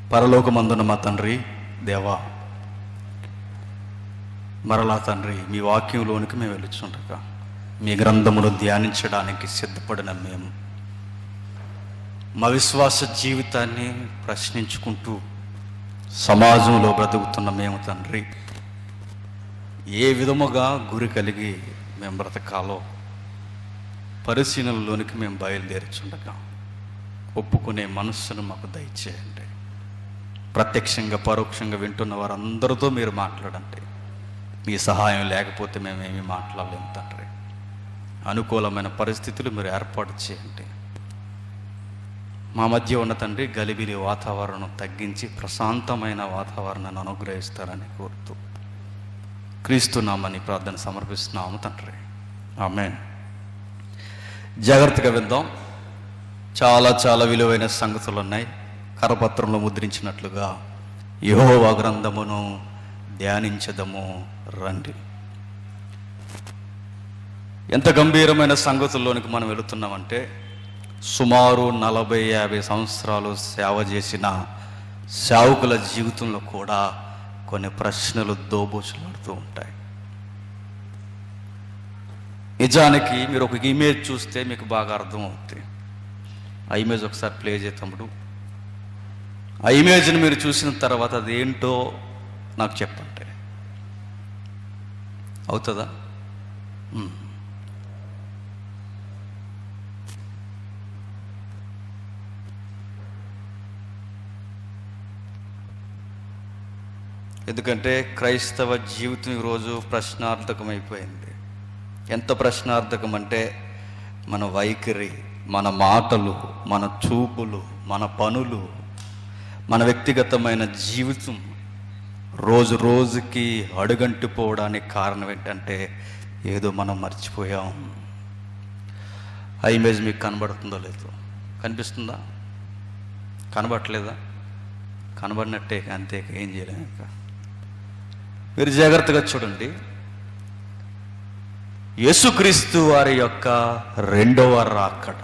పరలోకమందున మా తండ్రి దేవా మరలా తండ్రి మీ వాక్యంలోనికి మేము వెలుచుండగా మీ గ్రంథమును ధ్యానించడానికి సిద్ధపడిన మేము మా విశ్వాస జీవితాన్ని ప్రశ్నించుకుంటూ సమాజంలో బ్రతుకుతున్న మేము తండ్రి ఏ విధముగా గురి కలిగి మేము బ్రతకాలో పరిశీలనలోనికి మేము బయలుదేరుచుండగా ఒప్పుకునే మనస్సును మాకు దయచేయండి ప్రత్యక్షంగా పరోక్షంగా వింటున్న వారందరితో మీరు మాట్లాడండి మీ సహాయం లేకపోతే మేమేమి మాట్లాడలేము తండ్రి అనుకూలమైన పరిస్థితులు మీరు ఏర్పాటు చేయండి మా మధ్య ఉన్న తండ్రి గలిబిలి వాతావరణం తగ్గించి ప్రశాంతమైన వాతావరణాన్ని అనుగ్రహిస్తారని కోరుతూ క్రీస్తున్నామని ప్రార్థన సమర్పిస్తున్నాము తండ్రి ఆమెన్ జాగ్రత్తగా విందాం చాలా చాలా విలువైన సంగతులు ఉన్నాయి కరపత్రంలో ముద్రించినట్లుగా యెహోవా గ్రంథమును ధ్యానించదము రండి ఎంత గంభీరమైన సంగతుల్లోనికి మనం వెళుతున్నామంటే సుమారు నలభై యాభై సంవత్సరాలు సేవ చేసిన సేవకుల జీవితంలో కూడా కొన్ని ప్రశ్నలు దోబూచులాడుతూ ఉంటాయి నిజానికి మీరు ఒక ఇమేజ్ చూస్తే మీకు బాగా అర్థమవుతుంది ఆ ఇమేజ్ ఒకసారి ప్లే చేతప్పుడు ఆ ఇమేజ్ని మీరు చూసిన తర్వాత అది ఏంటో నాకు చెప్పండి అవుతుందా మ్మ్. ఎందుకంటే క్రైస్తవ జీవితం ఈరోజు ప్రశ్నార్థకమైపోయింది ఎంత ప్రశ్నార్థకం అంటే మన వైఖరి మన మాటలు మన చూపులు మన పనులు మన వ్యక్తిగతమైన జీవితం రోజు రోజుకి అడుగంటిపోవడానికి కారణం ఏంటంటే ఏదో మనం మర్చిపోయాం ఆ ఇమేజ్ మీకు కనబడుతుందో లేదో కనిపిస్తుందా కనబడట్లేదా కనబడినట్టే అంతే ఏం చేయలేము ఇంకా మీరు జాగ్రత్తగా చూడండి యేసుక్రీస్తు వారి యొక్క రెండవ రాకడ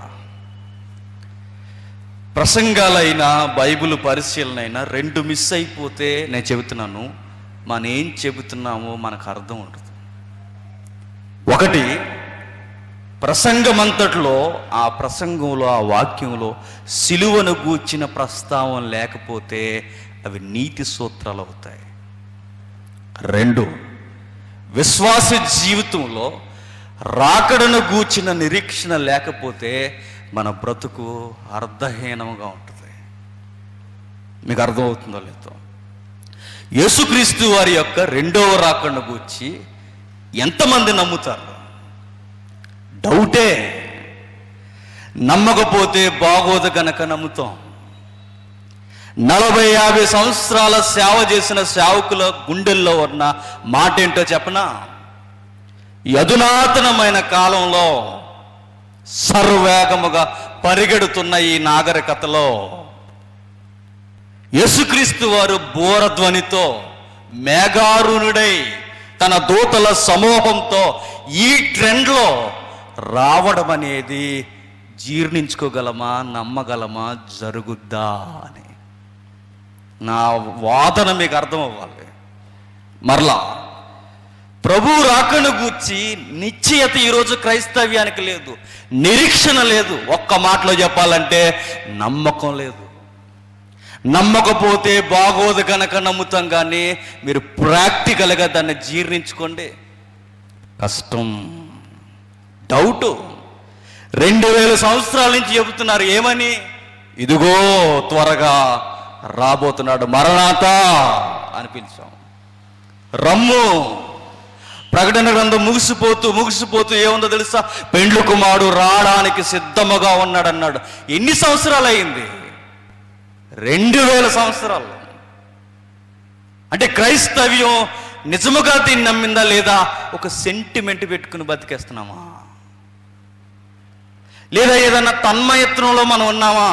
ప్రసంగాలైనా బైబిల్ పరిశీలనైనా రెండు మిస్ అయిపోతే నేను చెబుతున్నాను మనం ఏం చెబుతున్నామో మనకు అర్థం ఉండదు ఒకటి ప్రసంగమంతట్లో ఆ ప్రసంగంలో ఆ వాక్యంలో సిలువను గూర్చిన ప్రస్తావన లేకపోతే అవి నీతి సూత్రాలు అవుతాయి రెండు విశ్వాస జీవితంలో రాకడను గూర్చిన నిరీక్షణ లేకపోతే మన బ్రతుకు అర్ధహీనంగా ఉంటుంది మీకు అర్థమవుతుందో లేదో యేసుక్రీస్తు వారి యొక్క రెండవ రాకడను గూర్చి ఎంతమంది నమ్ముతారు డౌటే నమ్మకపోతే బాగోదు గనక నమ్ముతాం నలభై యాభై సంవత్సరాల సేవ చేసిన సేవకుల గుండెల్లో ఉన్న మాట ఏంటో చెప్పనా ఈ అధునాతనమైన కాలంలో సర్వేగముగా పరిగెడుతున్న ఈ నాగరికతలో యేసుక్రీస్తు వారు బోరధ్వనితో మేఘారుణుడై తన దూతల సమూహంతో ఈ ట్రెండ్లో రావడం అనేది జీర్ణించుకోగలమా నమ్మగలమా జరుగుద్దా అని నా వాదన మీకు అర్థం అవ్వాలి మరలా ప్రభు రాకను గూర్చి నిశ్చయత ఈరోజు క్రైస్తవ్యానికి లేదు నిరీక్షణ లేదు ఒక్క మాటలో చెప్పాలంటే నమ్మకం లేదు నమ్మకపోతే బాగోదు కనుక నమ్ముతాం కానీ మీరు ప్రాక్టికల్గా దాన్ని జీర్ణించుకోండి కష్టం డౌటు రెండు వేల సంవత్సరాల నుంచి చెబుతున్నారు ఏమని ఇదిగో త్వరగా రాబోతున్నాడు మరణాత అని పిలిచాం రమ్ము ప్రకటన గ్రంథం ముగిసిపోతూ ముగిసిపోతూ ఏముందో తెలుసా పెండ్లు కుమారుడు రావడానికి సిద్ధముగా ఉన్నాడన్నాడు ఎన్ని సంవత్సరాలు అయింది రెండు వేల సంవత్సరాలు అంటే క్రైస్తవ్యం నిజముగా దీన్ని నమ్మిందా లేదా ఒక సెంటిమెంట్ పెట్టుకుని బతికేస్తున్నామా లేదా ఏదన్నా తన్మయత్నంలో మనం ఉన్నామా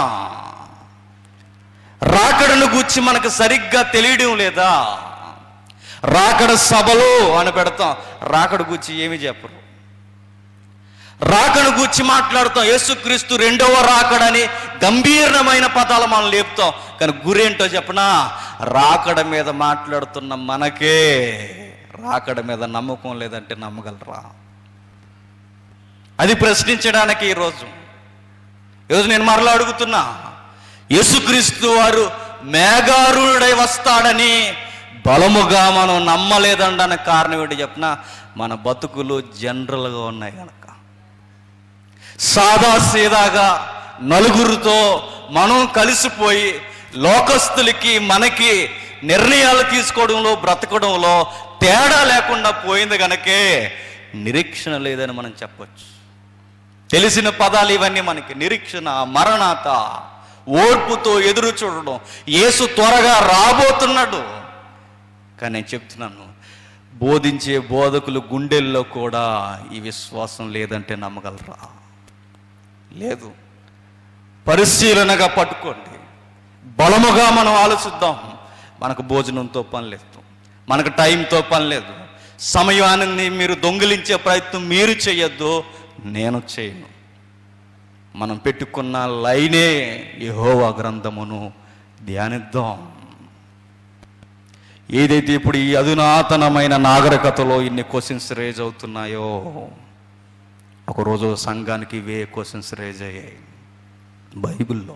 రాకడను గూర్చి మనకు సరిగ్గా తెలియడం లేదా రాకడ సభలు అని పెడతాం రాకడ గూర్చి ఏమి చెప్పరు రాకడ గూర్చి మాట్లాడుతాం యేసుక్రీస్తు రెండవ రాకడని గంభీరమైన పదాలు మనం లేపుతాం కానీ గురేంటో చెప్పనా రాకడ మీద మాట్లాడుతున్న మనకే రాకడ మీద నమ్మకం లేదంటే నమ్మగలరా అది ప్రశ్నించడానికి ఈరోజు ఈరోజు నేను మరలా అడుగుతున్నా యేసుక్రీస్తు వారు మేఘారుడై వస్తాడని బలముగా మనం నమ్మలేదండానికి కారణం ఏంటి చెప్పిన మన బతుకులు జనరల్గా ఉన్నాయి కనుక సాదా సీదాగా నలుగురితో మనం కలిసిపోయి లోకస్తులకి మనకి నిర్ణయాలు తీసుకోవడంలో బ్రతకడంలో తేడా లేకుండా పోయింది గనకే నిరీక్షణ లేదని మనం చెప్పొచ్చు తెలిసిన పదాలు ఇవన్నీ మనకి నిరీక్షణ మరణాత ఓర్పుతో ఎదురు చూడడం యేసు త్వరగా రాబోతున్నాడు కానీ నేను చెప్తున్నాను బోధించే బోధకులు గుండెల్లో కూడా ఈ విశ్వాసం లేదంటే నమ్మగలరా లేదు పరిశీలనగా పట్టుకోండి బలముగా మనం ఆలోచిద్దాం మనకు భోజనంతో పని లేదు మనకు టైంతో పని లేదు సమయాన్ని మీరు దొంగిలించే ప్రయత్నం మీరు చేయొద్దు నేను చేయను మనం పెట్టుకున్న లైనే యెహోవా గ్రంథమును ధ్యానిద్దాం ఏదైతే ఇప్పుడు ఈ అధునాతనమైన నాగరికతలో ఇన్ని క్వశ్చన్స్ రేజ్ అవుతున్నాయో ఒకరోజు సంఘానికి ఇవే క్వశ్చన్స్ రేజ్ అయ్యాయి బైబిల్లో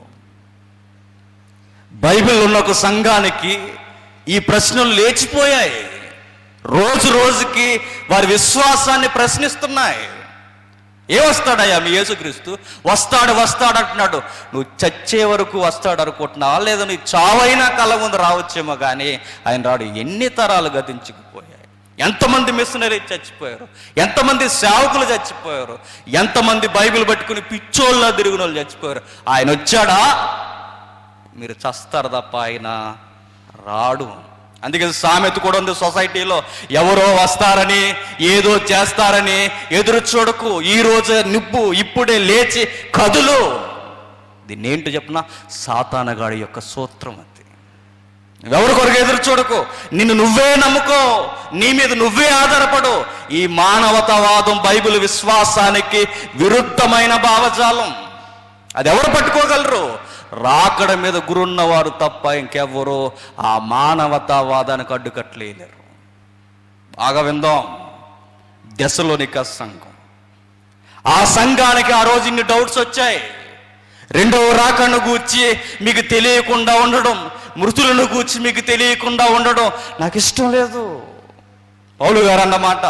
బైబిల్ ఉన్న ఒక సంఘానికి ఈ ప్రశ్నలు లేచిపోయాయి రోజు రోజుకి వారి విశ్వాసాన్ని ప్రశ్నిస్తున్నాయి ఏ వస్తాడయ్యా మీ యేసుక్రీస్తు వస్తాడు వస్తాడు అంటున్నాడు నువ్వు చచ్చే వరకు వస్తాడు అనుకుంటున్నావా లేదా నీ చావైనా కల ముందు రావచ్చేమో కానీ ఆయన రాడు ఎన్ని తరాలు గతించుకుపోయాయి ఎంతమంది మిషనరీ చచ్చిపోయారు ఎంతమంది సేవకులు చచ్చిపోయారు ఎంతమంది బైబిల్ పట్టుకుని పిచ్చోళ్ళ తిరిగిన వాళ్ళు చచ్చిపోయారు ఆయన వచ్చాడా మీరు చస్తారు తప్ప ఆయన రాడు అందుకే సామెత కూడా ఉంది సొసైటీలో ఎవరో వస్తారని ఏదో చేస్తారని ఎదురు చూడకు ఈ రోజే నిప్పు ఇప్పుడే లేచి కదులు దీన్ని ఏంటో చెప్పిన సాతానగాడి యొక్క సూత్రం అది ఎవరి కొరకు ఎదురు చూడకు నిన్ను నువ్వే నమ్ముకో నీ మీద నువ్వే ఆధారపడు ఈ మానవతావాదం బైబిల్ విశ్వాసానికి విరుద్ధమైన భావజాలం అది ఎవరు పట్టుకోగలరు రాకడ మీద గురున్నవారు తప్ప ఇంకెవ్వరు ఆ మానవతావాదానికి అడ్డుకట్లేలేరు బాగా విందాం దశలోనిక సంఘం ఆ సంఘానికి ఆ రోజు ఇన్ని డౌట్స్ వచ్చాయి రెండవ రాకను గూర్చి మీకు తెలియకుండా ఉండడం మృతులను గూర్చి మీకు తెలియకుండా ఉండడం నాకు ఇష్టం లేదు పౌలు గారు అన్నమాట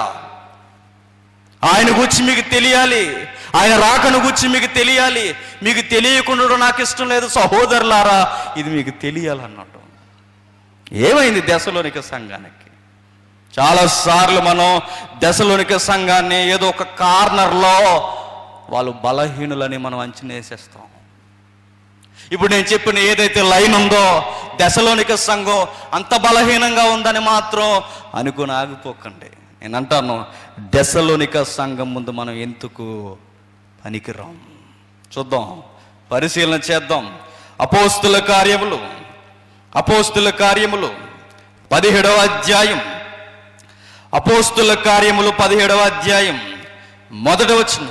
ఆయన గురించి మీకు తెలియాలి ఆయన రాకను గురించి మీకు తెలియాలి మీకు తెలియకుండా ఉండడం నాకు ఇష్టం లేదు సహోదరులారా ఇది మీకు తెలియాలన్నట్టు ఏమైంది దశలోనిక సంఘానికి చాలాసార్లు మనం దశలోనిక సంఘాన్ని ఏదో ఒక కార్నర్లో వాళ్ళు బలహీనులని మనం అంచనా వేసేస్తాం ఇప్పుడు నేను చెప్పిన ఏదైతే లైన్ ఉందో దశలోనిక సంఘం అంత బలహీనంగా ఉందని మాత్రం అనుకుని ఆగిపోకండి నేను అంటాను దశలోనిక సంఘం ముందు మనం ఎందుకు పనికిరాం చూద్దాం పరిశీలన చేద్దాం అపోస్తుల కార్యములు అపోస్తుల కార్యములు పదిహేడవ అధ్యాయం అపోస్తుల కార్యములు పదిహేడవ అధ్యాయం మొదట వచ్చిన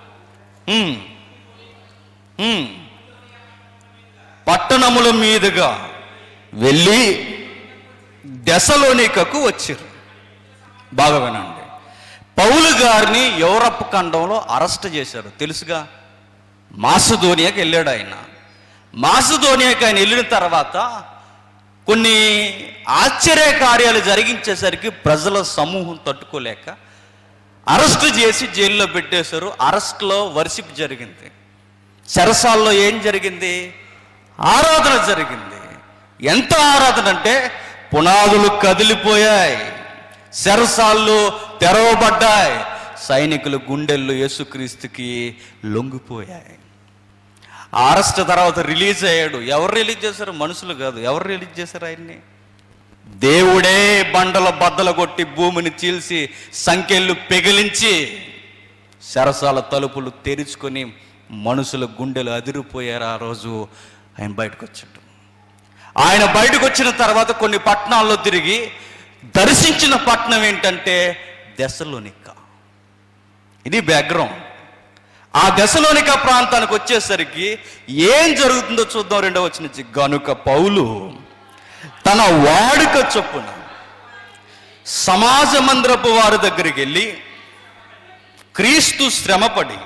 పట్టణముల మీదుగా వెళ్ళి దశలోనికకు వచ్చారు బాగా వినండి పౌలు గారిని యూరప్ ఖండంలో అరెస్ట్ చేశారు తెలుసుగా మాసధోనియాకి వెళ్ళాడు ఆయన మాసధోనియాకి ఆయన వెళ్ళిన తర్వాత కొన్ని ఆశ్చర్య కార్యాలు జరిగించేసరికి ప్రజల సమూహం తట్టుకోలేక అరెస్ట్ చేసి జైల్లో పెట్టేశారు అరెస్ట్లో వర్షిప్ జరిగింది చెరసాల్లో ఏం జరిగింది ఆరాధన జరిగింది ఎంత ఆరాధన అంటే పునాదులు కదిలిపోయాయి శరసాళ్ళు తెరవబడ్డాయి సైనికులు గుండెల్లో యేసుక్రీస్తుకి లొంగిపోయాయి అరెస్ట్ తర్వాత రిలీజ్ అయ్యాడు ఎవరు రిలీజ్ చేశారు మనుషులు కాదు ఎవరు రిలీజ్ చేశారు ఆయన్ని దేవుడే బండల బద్దలు కొట్టి భూమిని చీల్చి సంఖ్యలు పెగిలించి శరసాల తలుపులు తెరుచుకొని మనుషుల గుండెలు అదిరిపోయారు ఆ రోజు ఆయన బయటకు వచ్చాడు ఆయన బయటకు వచ్చిన తర్వాత కొన్ని పట్టణాల్లో తిరిగి దర్శించిన పట్టణం ఏంటంటే దశలోనిక్క ఇది బ్యాక్గ్రౌండ్ ఆ దశలోనిక ప్రాంతానికి వచ్చేసరికి ఏం జరుగుతుందో చూద్దాం రెండవ వచ్చిన నుంచి గనుక పౌలు తన వాడుక చొప్పున సమాజ మందిరపు వారి దగ్గరికి వెళ్ళి క్రీస్తు శ్రమపడి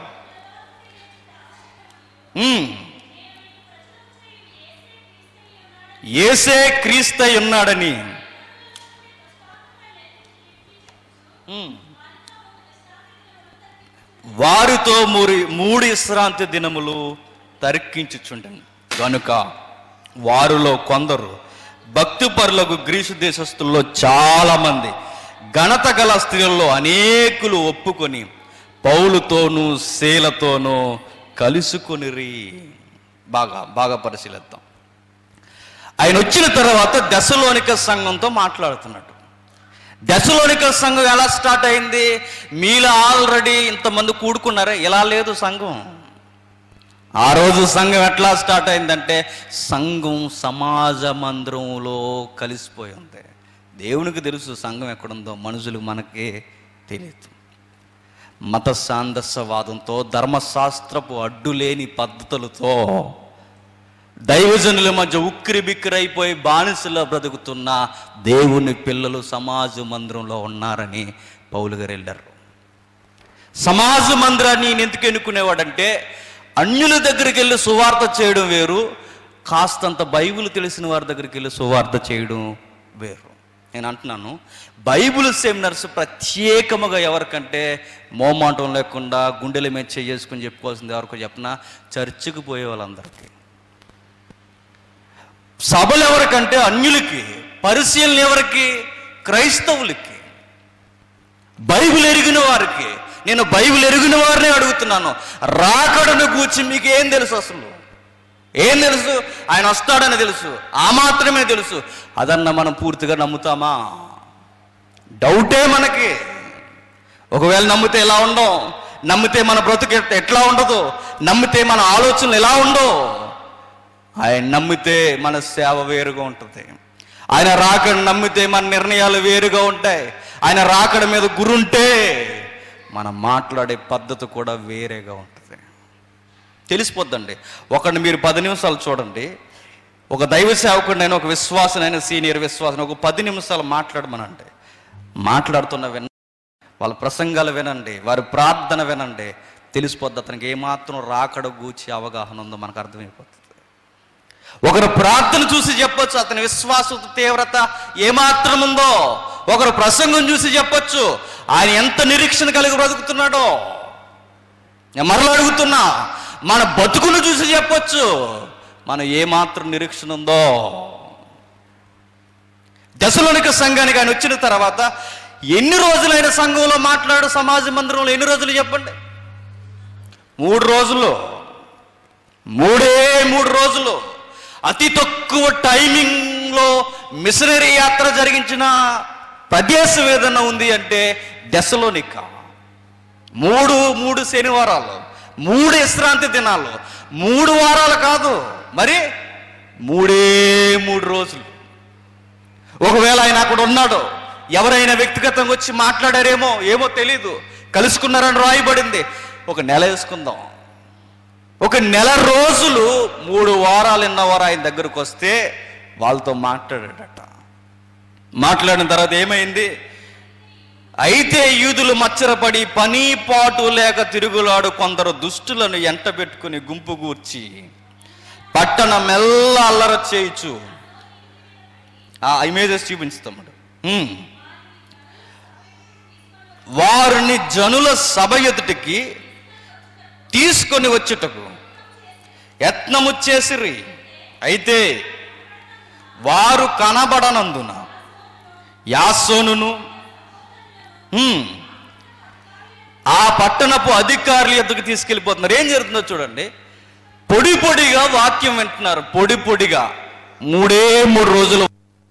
ఉమ్, ఏసే క్రీస్తై ఉన్నాడని ఉమ్, వారితో మూరి మూడు విశ్రాంతి దినములు తర్కించుచుండను గనుక వారిలో కొందరు భక్తిపరులకు గ్రీసు దేశస్థుల్లో చాలా మంది ఘనత గల స్త్రీలలో అనేకులు ఒప్పుకొని పౌలుతోనూ శీలతోనూ కలుసుకొనిరి బాగా బాగా పరిశీలిద్దాం ఆయన వచ్చిన తర్వాత దశలోనిక సంఘంతో మాట్లాడుతున్నాడు దశలోనిక సంఘం ఎలా స్టార్ట్ అయింది మీలో ఆల్రెడీ ఇంతమంది కూడుకున్నారే ఇలా లేదు సంఘం ఆ రోజు సంఘం ఎట్లా స్టార్ట్ అయిందంటే సంఘం సమాజ మందిరంలో కలిసిపోయి ఉంది దేవునికి తెలుసు సంఘం ఎక్కడుందో మనుషులకు మనకి తెలియదు మత సాందస్యవాదంతో ధర్మశాస్త్రపు అడ్డులేని పద్ధతులతో దైవజనుల మధ్య ఉక్కిరి బిక్కిరైపోయి బానిసలో బ్రతుకుతున్న దేవుని పిల్లలు సమాజ మందిరంలో ఉన్నారని పౌలు గారు వెళ్ళారు సమాజ మందిరాన్ని ఈయన ఎందుకు ఎన్నుకునేవాడంటే అన్యుల దగ్గరికి వెళ్ళి సువార్త చేయడం వేరు కాస్తంత బైబిల్ తెలిసిన వారి దగ్గరికి వెళ్ళి సువార్త చేయడం వేరు నేను అంటున్నాను బైబిల్ సెమినార్స్ ప్రత్యేకముగా ఎవరికంటే మోమాటం లేకుండా గుండెల మీద చేసుకుని చెప్పుకోవాల్సింది ఎవరికో చెప్పిన చర్చికి పోయే వాళ్ళందరికీ సభలు ఎవరికంటే అన్యులకి పరిశీలన ఎవరికి క్రైస్తవులకి బైబిల్ ఎరిగిన వారికి నేను బైబిల్ ఎరిగిన వారిని అడుగుతున్నాను రాకడను గూర్చి మీకు ఏం తెలుసు అసలు ఏం తెలుసు ఆయన వస్తాడని తెలుసు ఆ మాత్రమే తెలుసు అదన్న మనం పూర్తిగా నమ్ముతామా డౌటే మనకి ఒకవేళ నమ్మితే ఎలా ఉండవు నమ్మితే మన బ్రతుకు ఎట్- ఎట్లా ఉండదు నమ్మితే మన ఆలోచనలు ఎలా ఉండవు ఆయన నమ్మితే మన సేవ వేరుగా ఉంటుంది ఆయన రాకడ నమ్మితే మన నిర్ణయాలు వేరుగా ఉంటాయి ఆయన రాకడ మీద గురుంటే మనం మాట్లాడే పద్ధతి కూడా వేరేగా ఉంటుంది తెలిసిపోద్దండి ఒకడిని మీరు పది నిమిషాలు చూడండి ఒక దైవ సేవకుడినైనా ఒక విశ్వాసనైనా సీనియర్ విశ్వాసం ఒక పది నిమిషాలు మాట్లాడమనండి మాట్లాడుతున్న విన వాళ్ళ ప్రసంగాలు వినండి వారి ప్రార్థన వినండి తెలిసిపోద్ది అతనికి ఏమాత్రం రాకడ గూచి అవగాహన ఉందో మనకు అర్థమైపోతుంది ఒకరు ప్రార్థన చూసి చెప్పొచ్చు అతని విశ్వాస తీవ్రత ఏమాత్రం ఉందో ఒకరు ప్రసంగం చూసి చెప్పొచ్చు ఆయన ఎంత నిరీక్షణ కలిగి బ్రతుకుతున్నాడో నేను మరలా అడుగుతున్నా మన బతుకును చూసి చెప్పొచ్చు మనం ఏమాత్రం నిరీక్షణ ఉందో దశలోనిక సంఘానికి ఆయన వచ్చిన తర్వాత ఎన్ని రోజులైన సంఘంలో మాట్లాడు సమాజ మందిరంలో ఎన్ని రోజులు చెప్పండి మూడు రోజులు మూడే మూడు రోజులు అతి తక్కువ టైమింగ్లో మిషనరీ యాత్ర జరిగించిన ప్రదేశం ఏదైనా ఉంది అంటే దశలోనిక మూడు మూడు శనివారాలు మూడు విశ్రాంతి దినాలు మూడు వారాలు కాదు మరి మూడే మూడు రోజులు ఒకవేళ ఆయన అక్కడ ఉన్నాడు ఎవరైనా వ్యక్తిగతంగా వచ్చి మాట్లాడారేమో ఏమో తెలీదు కలుసుకున్నారని రాయబడింది ఒక నెల వేసుకుందాం ఒక నెల రోజులు మూడు వారాలు ఎన్నవారు ఆయన దగ్గరకు వస్తే వాళ్ళతో మాట్లాడాడట మాట్లాడిన తర్వాత ఏమైంది అయితే యూదులు మచ్చరపడి పని పాటు లేక తిరుగులాడు కొందరు దుష్టులను ఎంట పెట్టుకుని గుంపు గూర్చి పట్టణ మెల్ల అల్లర చేయుచు ఆ ఇమేజెస్ చూపించుతాడు హ్మ్. వారిని జనుల సభ ఎదుటికి తీసుకొని వచ్చుటకు యత్నము చేసిరి అయితే వారు కనబడనందున యాసోనును హ్మ్, ఆ పట్టణపు అధికారుల ఎద్దుకు తీసుకెళ్ళిపోతున్నారు ఏం జరుగుతుందో చూడండి పొడి పొడిగా వాక్యం వింటున్నారు పొడి పొడిగా మూడే మూడు రోజులు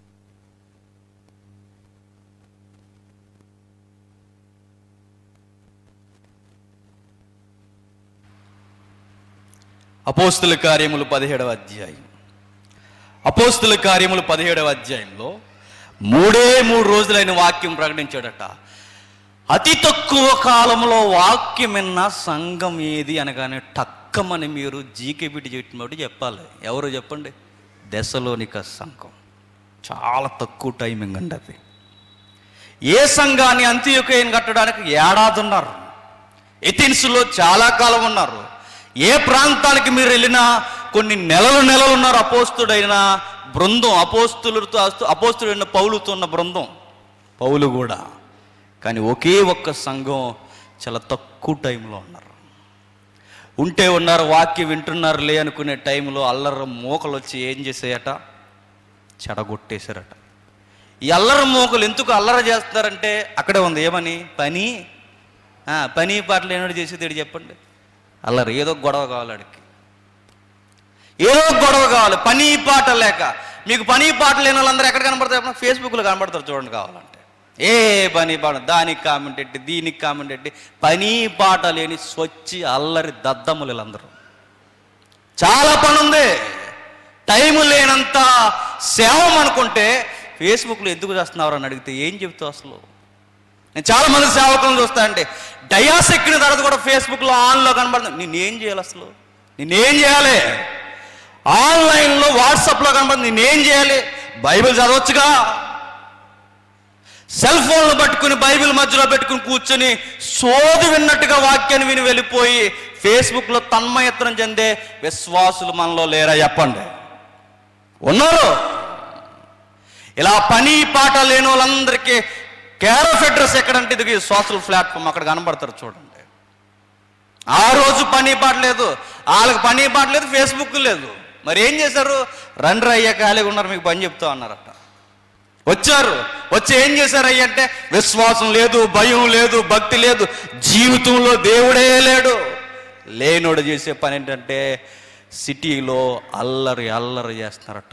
అపోస్తుల కార్యములు పదిహేడవ అధ్యాయం అపోస్తుల కార్యములు పదిహేడవ అధ్యాయంలో మూడే మూడు రోజులైన వాక్యం ప్రకటించాడట అతి తక్కువ కాలంలో వాక్యం విన్న సంఘం ఏది అనగానే టక్కమని మీరు జీకే బిడ్డ చెప్పినట్టు చెప్పాలి ఎవరు చెప్పండి దశలోనిక సంఘం చాలా తక్కువ టైమింగ్ అండి అది ఏ సంఘాన్ని అంత్యొకయని కట్టడానికి ఏడాది ఉన్నారు ఎథిన్స్లో చాలా కాలం ఉన్నారు ఏ ప్రాంతానికి మీరు వెళ్ళినా కొన్ని నెలలు నెలలు ఉన్నారు అపోస్తుడైన బృందం అపోస్తులతో అపోస్తుడైన పౌలుతో ఉన్న బృందం పౌలు కూడా కానీ ఒకే ఒక్క సంఘం చాలా తక్కువ టైంలో ఉన్నారు ఉంటే ఉన్నారు వాక్యం వింటున్నారు లే అనుకునే టైంలో అల్లర మూకలు వచ్చి ఏం చేసాయట చెడగొట్టేశారట ఈ అల్లరి మూకలు ఎందుకు అల్లర చేస్తారంటే అక్కడే ఉంది ఏమని పని ఆ, పని పాటలు ఏనాడు చేసేది ఈడు చెప్పండి అల్లరి ఏదో గొడవ కావాలి ఆడికి ఏదో గొడవ కావాలి పని పాట లేక మీకు పని పాట లేని వాళ్ళందరూ ఎక్కడ కనబడతారు ఫేస్బుక్లో కనబడతారు చూడండి కావాలంటే ఏ పని పాట దానికి కామెంట్ ఎట్టి దీనికి కామెంట్ ఎట్టి పని పాట లేని స్వచ్చి అల్లరి దద్దములు వీళ్ళందరూ చాలా పని ఉంది టైం లేనంత సేవం అనుకుంటే ఫేస్బుక్లో ఎందుకు చేస్తున్నారు అని అడిగితే ఏం చెప్తావు అసలు నేను చాలా మంది సేవకులను చూస్తా అంటే డయాస్ ఎక్కిన తర్వాత కూడా ఫేస్బుక్లో ఆన్లో కనబడుతుంది నేనేం చేయాలి అసలు నేనేం చేయాలి ఆన్లైన్లో వాట్సాప్లో కనబడుతుంది నేనేం చేయాలి బైబిల్ చదవచ్చుగా సెల్ ఫోన్లు పట్టుకుని బైబిల్ మధ్యలో పెట్టుకుని కూర్చొని సోది విన్నట్టుగా వాక్యాన్ని విని వెళ్ళిపోయి ఫేస్బుక్లో తన్మయత్నం చెందే విశ్వాసులు మనలో లేరా చెప్పండి ఉన్నారు ఇలా పని పాట లేని వాళ్ళందరికీ కేర్ ఆఫ్ అడ్రస్ ఎక్కడంటే ఇది సోషల్ ప్లాట్ఫామ్ అక్కడ కనబడతారు చూడండి ఆ రోజు పని పాట లేదు వాళ్ళకి పని పాట లేదు ఫేస్బుక్ లేదు మరి ఏం చేశారు రండ్రి అయ్యా ఖాళీగా ఉన్నారు మీకు పని చెప్తా అన్నారట వచ్చారు వచ్చి ఏం చేశారు అయ్య అంటే విశ్వాసం లేదు భయం లేదు భక్తి లేదు జీవితంలో దేవుడే లేడు లేనోడు చేసే పని ఏంటంటే సిటీలో అల్లరి అల్లరి చేస్తున్నారట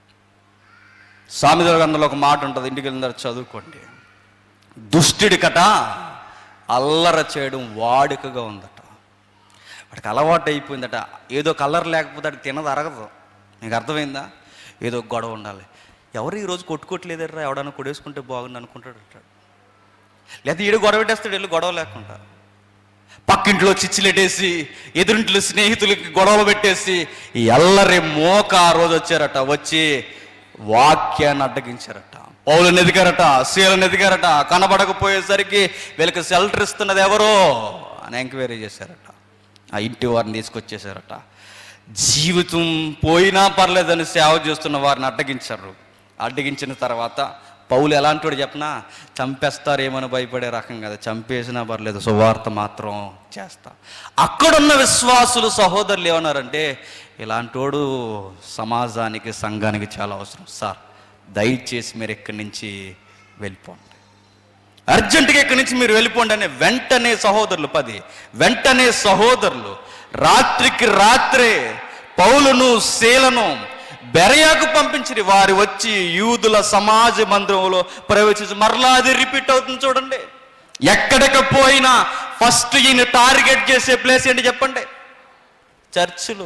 సామెతల గ్రంథంలో ఒక మాట ఉంటుంది ఇంటికి వెళ్ళిన చదువుకోండి దుష్టుడి కట అల్లర చేయడం వాడుకగా ఉందట వాడికి అలవాటు అయిపోయిందట ఏదో కలర్ లేకపోతే అది తినదు అరగదు నీకు అర్థమైందా ఏదో గొడవ ఉండాలి ఎవరు ఈరోజు కొట్టుకోవట్లేదర్రా ఎవడన్నా కొడేసుకుంటే బాగుంది అనుకుంటాడు అంటాడు లేదా ఈడు గొడవ పెట్టేస్తాడు వెళ్ళి గొడవ లేకుండా పక్కింట్లో చిచ్చులెట్టేసి ఎదురింట్లో స్నేహితులకి గొడవలు పెట్టేసి ఈ అల్లరి మోక ఆ రోజు వచ్చారట వచ్చి వాక్యాన్ని అడ్డగించారట పౌలను ఎదిగారట శీలను ఎదిగారట కనబడకపోయేసరికి వీళ్ళకి షెల్టర్ ఇస్తున్నది ఎవరో అని ఎంక్వైరీ చేశారట ఆ ఇంటి వారిని తీసుకొచ్చేసారట జీవితం పోయినా పర్లేదని సేవ చేస్తున్న వారిని అడ్డగించారు అడ్డగించిన తర్వాత పౌలు ఎలాంటి వాడు చెప్పనా చంపేస్తారేమని భయపడే రకం కదా చంపేసినా పర్లేదు సువార్త మాత్రం చేస్తా అక్కడున్న విశ్వాసులు సహోదరులు ఏమన్నారంటే ఇలాంటోడు సమాజానికి సంఘానికి చాలా అవసరం సార్ దయచేసి మీరు ఇక్కడి నుంచి వెళ్ళిపోండి అర్జెంటుగా ఇక్కడి నుంచి మీరు వెళ్ళిపోండి అనే వెంటనే సహోదరులు పది వెంటనే సహోదరులు రాత్రికి రాత్రే పౌలును శీలను బెరయాకు పంపించి వారు వచ్చి యూదుల సమాజ మందిరంలో ప్రవేశించి మరలా అది రిపీట్ అవుతుంది చూడండి ఎక్కడికి పోయినా ఫస్ట్ ఈయన టార్గెట్ చేసే ప్లేస్ ఏంటి చెప్పండి చర్చిలు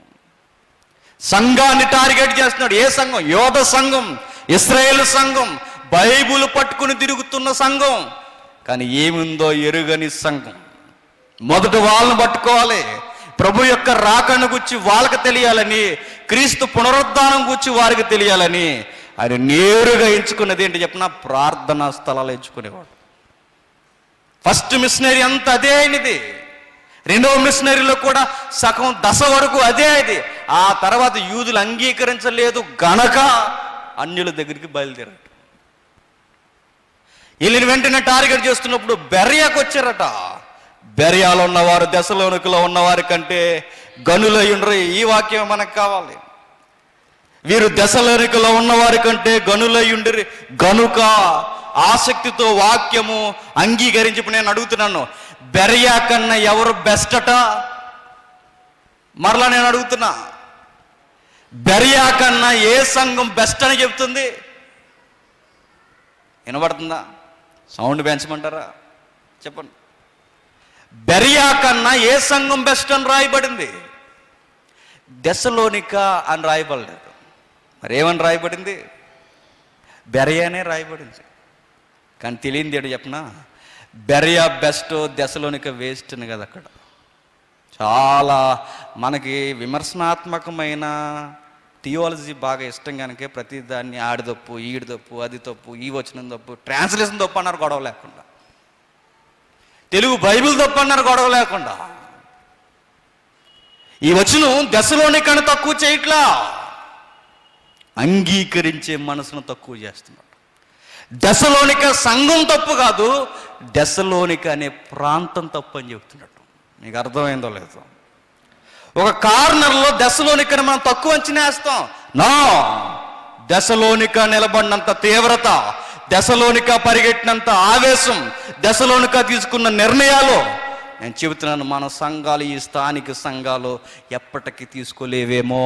సంఘాన్ని టార్గెట్ చేస్తున్నాడు ఏ సంఘం యోధ సంఘం ఇస్రాయేల్ సంఘం బైబుల్ పట్టుకుని తిరుగుతున్న సంఘం కానీ ఏముందో ఎరుగని సంఘం మొదట వాళ్ళని పట్టుకోవాలి ప్రభు యొక్క రాకను గురించి వాళ్ళకి తెలియాలని క్రీస్తు పునరుద్ధానం గురించి వారికి తెలియాలని ఆయన నేరుగా ఎంచుకున్నది ఏంటి చెప్పిన ప్రార్థనా స్థలాలు ఎంచుకునేవాడు ఫస్ట్ మిషనరీ అంతా అదే అయినది రెండవ మిషనరీలో కూడా సగం దశ వరకు అదే అది ఆ తర్వాత యూదులు అంగీకరించలేదు గనక అన్యుల దగ్గరికి బయలుదేరాడు వీళ్ళని వెంటనే టార్గెట్ చేస్తున్నప్పుడు బెర్యాకు వచ్చారట బెర్యాలో ఉన్నవారు దశలోనికలో ఉన్నవారి కంటే గనులై ఉండరు ఈ వాక్యం మనకు కావాలి వీరు దశలోనికలో ఉన్నవారి కంటే గనులై ఉండిరి గనుక ఆసక్తితో వాక్యము అంగీకరించి ఇప్పుడు నేను అడుగుతున్నాను బెరయా కన్నా ఎవరు బెస్ట్ అట మరలా నేను అడుగుతున్నా బెరయా కన్నా ఏ సంఘం బెస్ట్ అని చెప్తుంది వినబడుతుందా సౌండ్ పెంచమంటారా చెప్పండి బెరియా కన్నా ఏ సంఘం బెస్ట్ అని రాయబడింది దశలోనిక అని రాయబడలేదు మరి ఏమని రాయబడింది బెరయానే రాయబడింది కానీ తెలియంది ఏంటో చెప్పనా బెరియా బెస్ట్ దశలోనిక వేస్ట్ అని కదా అక్కడ చాలా మనకి విమర్శనాత్మకమైన థియాలజీ బాగా ఇష్టం కనుక ప్రతి దాన్ని ఆడి తప్పు ఈడి తప్పు అది తప్పు ఈ వచ్చిన తప్పు ట్రాన్స్లేషన్ తప్పు అన్నారు గొడవ లేకుండా తెలుగు బైబిల్ తప్పు అన్నారు గొడవ లేకుండా ఈ వచనం దశలోని కన్నా తక్కువ చేయట్లా అంగీకరించే మనసును తక్కువ చేస్తున్నాడు దశలోనిక సంఘం తప్పు కాదు దశలోనిక అనే ప్రాంతం తప్పు అని చెప్తున్నాడు మీకు అర్థమైందో లేదో ఒక కార్నర్లో దశలోనికని మనం తక్కువ అంచనా వేస్తాం నా దశలోనిక నిలబడినంత తీవ్రత దశలోనిక పరిగెట్టినంత ఆవేశం దశలోనిక తీసుకున్న నిర్ణయాలు నేను చెబుతున్నాను మన సంఘాలు ఈ స్థానిక సంఘాలు ఎప్పటికీ తీసుకోలేవేమో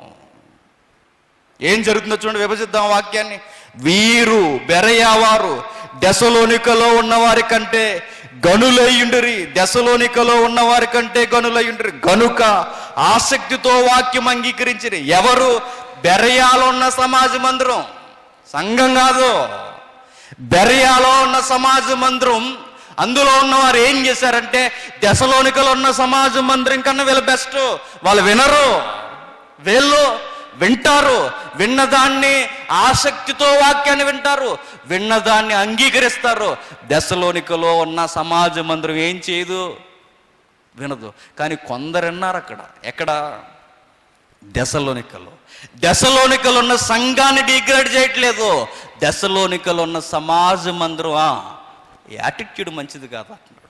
ఏం జరుగుతుందో చూడండి విభజిద్దాం వాక్యాన్ని వీరు బెరయావారు దశలోనికలో ఉన్నవారి కంటే గనులయ్యుండిరి దశలోనికలో ఉన్నవారి కంటే గనులయ్యుండిరి గనుక ఆసక్తితో వాక్యం అంగీకరించిరి ఎవరు బెరయాలో ఉన్న సమాజ మందిరం సంఘం కాదు బెరయాలో ఉన్న సమాజ మందిరం అందులో ఉన్నవారు ఏం చేశారంటే దశలోనికలో ఉన్న సమాజ మందిరం కన్నా వీళ్ళు బెస్ట్ వాళ్ళు వినరు వీళ్ళు వింటారు విన్నదాన్ని ఆసక్తితో వాక్యాన్ని వింటారు విన్నదాన్ని అంగీకరిస్తారు దశలోనికలో ఉన్న సమాజ మందిరం ఏం చేయదు వినదు కానీ కొందరు విన్నారు అక్కడ ఎక్కడ దశలోనికలో దశలోనికలో ఉన్న సంఘాన్ని డిగ్రేడ్ చేయట్లేదు దశలోనికలో ఉన్న సమాజ మందిరం యాటిట్యూడ్ మంచిది కాదు అంటున్నాడు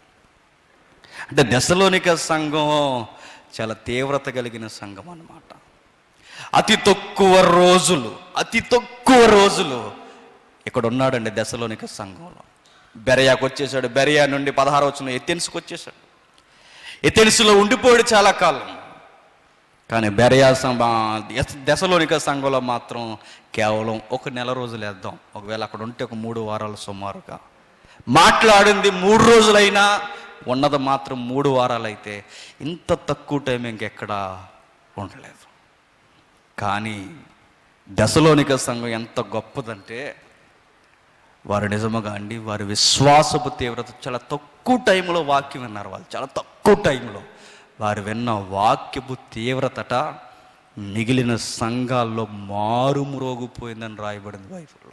అంటే దశలోనిక సంఘం చాలా తీవ్రత కలిగిన సంఘం అన్నమాట అతి తక్కువ రోజులు అతి తక్కువ రోజులు ఇక్కడ ఉన్నాడండి దశలోనిక సంఘంలో బెరయాకు వచ్చేసాడు బెరయా నుండి పదహారు వచ్చిన ఎథెన్స్కి వచ్చేసాడు ఎథెన్స్లో ఉండిపోయాడు చాలా కాలం కానీ బెరయా సం- ఆ, దశ- దశలోనిక సంఘంలో మాత్రం కేవలం ఒక నెల రోజులు వేద్దాం ఒకవేళ అక్కడ ఉంటే ఒక మూడు వారాలు సుమారుగా మాట్లాడింది మూడు రోజులైనా ఉన్నది మాత్రం మూడు వారాలైతే ఇంత తక్కువ టైం ఇంకెక్కడా ఉండలేదు కానీ దశలోనిక సంఘం ఎంత గొప్పదంటే వారు నిజముగా అండి వారి విశ్వాసపు తీవ్రత చాలా తక్కువ టైంలో వాక్యం విన్నారు వాళ్ళు చాలా తక్కువ టైంలో వారు విన్న వాక్యపు తీవ్రతట మిగిలిన సంఘాల్లో మారుమ్రోగిపోయిందని రాయబడింది బైబిల్లో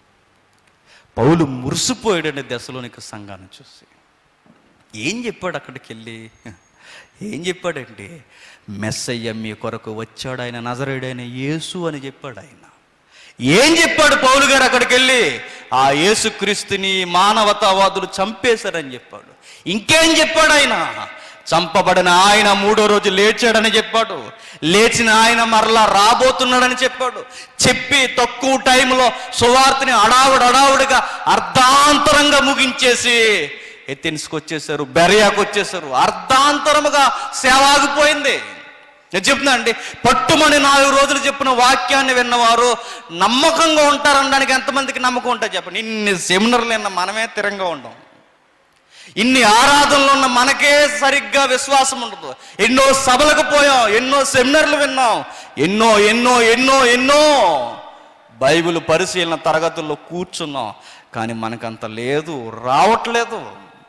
పౌలు మురిసిపోయాడండి దశలోనిక సంఘాన్ని చూసి ఏం చెప్పాడు అక్కడికి వెళ్ళి ఏం చెప్పాడంటే మెస్సయ్య మీ కొరకు వచ్చాడు ఆయన నజరేడైన యేసు అని చెప్పాడు ఆయన ఏం చెప్పాడు పౌలు గారు అక్కడికి వెళ్ళి ఆ యేసుక్రీస్తుని మానవతావాదులు చంపేశారని చెప్పాడు ఇంకేం చెప్పాడు ఆయన చంపబడిన ఆయన మూడో రోజు లేచాడని చెప్పాడు లేచిన ఆయన మరలా రాబోతున్నాడని చెప్పాడు చెప్పి తక్కువ టైంలో సువార్తని అడావుడు అడావుడిగా అర్ధాంతరంగా ముగించేసి ఎథెన్స్కి వచ్చేసారు బెరయాకు వచ్చేసారు అర్ధాంతరముగా సేవ ఆగిపోయింది నేను చెప్తున్నా అండి పట్టుమని నాలుగు రోజులు చెప్పిన వాక్యాన్ని విన్నవారు నమ్మకంగా ఉంటారనడానికి ఎంతమందికి నమ్మకం ఉంటుంది చెప్పండి ఇన్ని సెమినర్లు విన్న మనమే తిరంగా ఉండం ఇన్ని ఆరాధనలు ఉన్న మనకే సరిగ్గా విశ్వాసం ఉండదు ఎన్నో సభలకు పోయాం ఎన్నో సెమినార్లు విన్నాం ఎన్నో ఎన్నో ఎన్నో ఎన్నో బైబిల్ పరిశీలన తరగతుల్లో కూర్చున్నాం కానీ మనకంత లేదు రావట్లేదు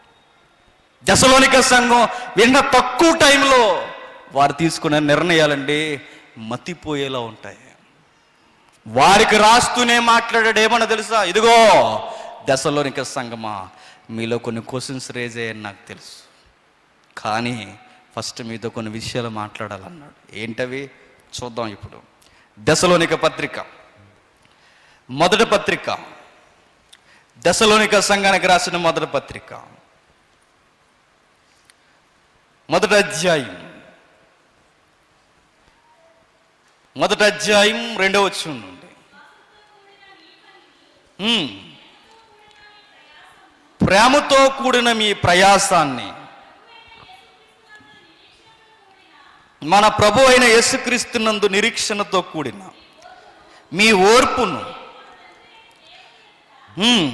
దశలోనిక సంఘం విన్న తక్కువ టైంలో వారు తీసుకునే నిర్ణయాలండి మతిపోయేలా ఉంటాయి వారికి రాస్తూనే మాట్లాడాడు ఏమన్నా తెలుసా ఇదిగో దశలోనిక సంగమా మీలో కొన్ని క్వశ్చన్స్ రేజ్ అయ్యాయని నాకు తెలుసు కానీ ఫస్ట్ మీతో కొన్ని విషయాలు మాట్లాడాలన్నాడు ఏంటవి చూద్దాం ఇప్పుడు దశలోనిక పత్రిక మొదటి పత్రిక దశలోనిక సంఘానికి రాసిన మొదటి పత్రిక మొదటి అధ్యాయం మొదటి అధ్యాయం రెండవ వచ్చిన నుండి హ్మ్. ప్రేమతో కూడిన మీ ప్రయాసాన్ని మన ప్రభు అయిన యేసుక్రీస్తునందు నిరీక్షణతో కూడిన మీ ఓర్పును హ్మ్,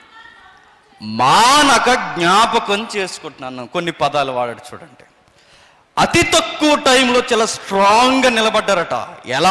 మానక జ్ఞాపకం చేసుకుంటున్నాను కొన్ని పదాలు వాడాడు చూడండి అతి తక్కువ టైంలో చాలా స్ట్రాంగ్గా నిలబడ్డారట ఎలా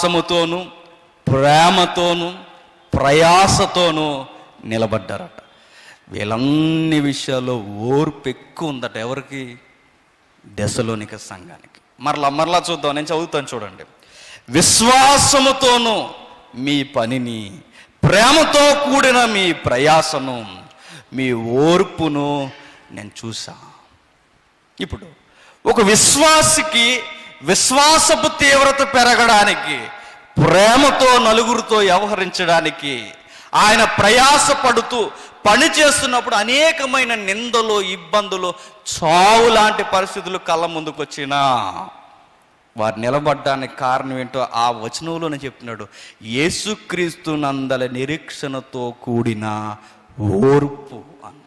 విశ్వాసముతోను ప్రేమతోను ప్రయాసతోనూ నిలబడ్డారట వీళ్ళన్ని విషయాల్లో ఓర్పు ఎక్కువ ఉందట ఎవరికి దశలోనిక సంఘానికి మరలా మరలా చూద్దాం నేను చదువుతాను చూడండి విశ్వాసముతోనూ మీ పనిని ప్రేమతో కూడిన మీ ప్రయాసను మీ ఓర్పును నేను చూసా ఇప్పుడు ఒక విశ్వాసికి విశ్వాసపు తీవ్రత పెరగడానికి ప్రేమతో నలుగురితో వ్యవహరించడానికి ఆయన ప్రయాసపడుతూ పని చేస్తున్నప్పుడు అనేకమైన నిందలు ఇబ్బందులు చావు లాంటి పరిస్థితులు కళ్ళ ముందుకు వచ్చినా వారు నిలబడ్డానికి కారణం ఏంటో ఆ వచనంలోనే చెప్తున్నాడు యేసుక్రీస్తు నందల నిరీక్షణతో కూడిన ఓర్పు అని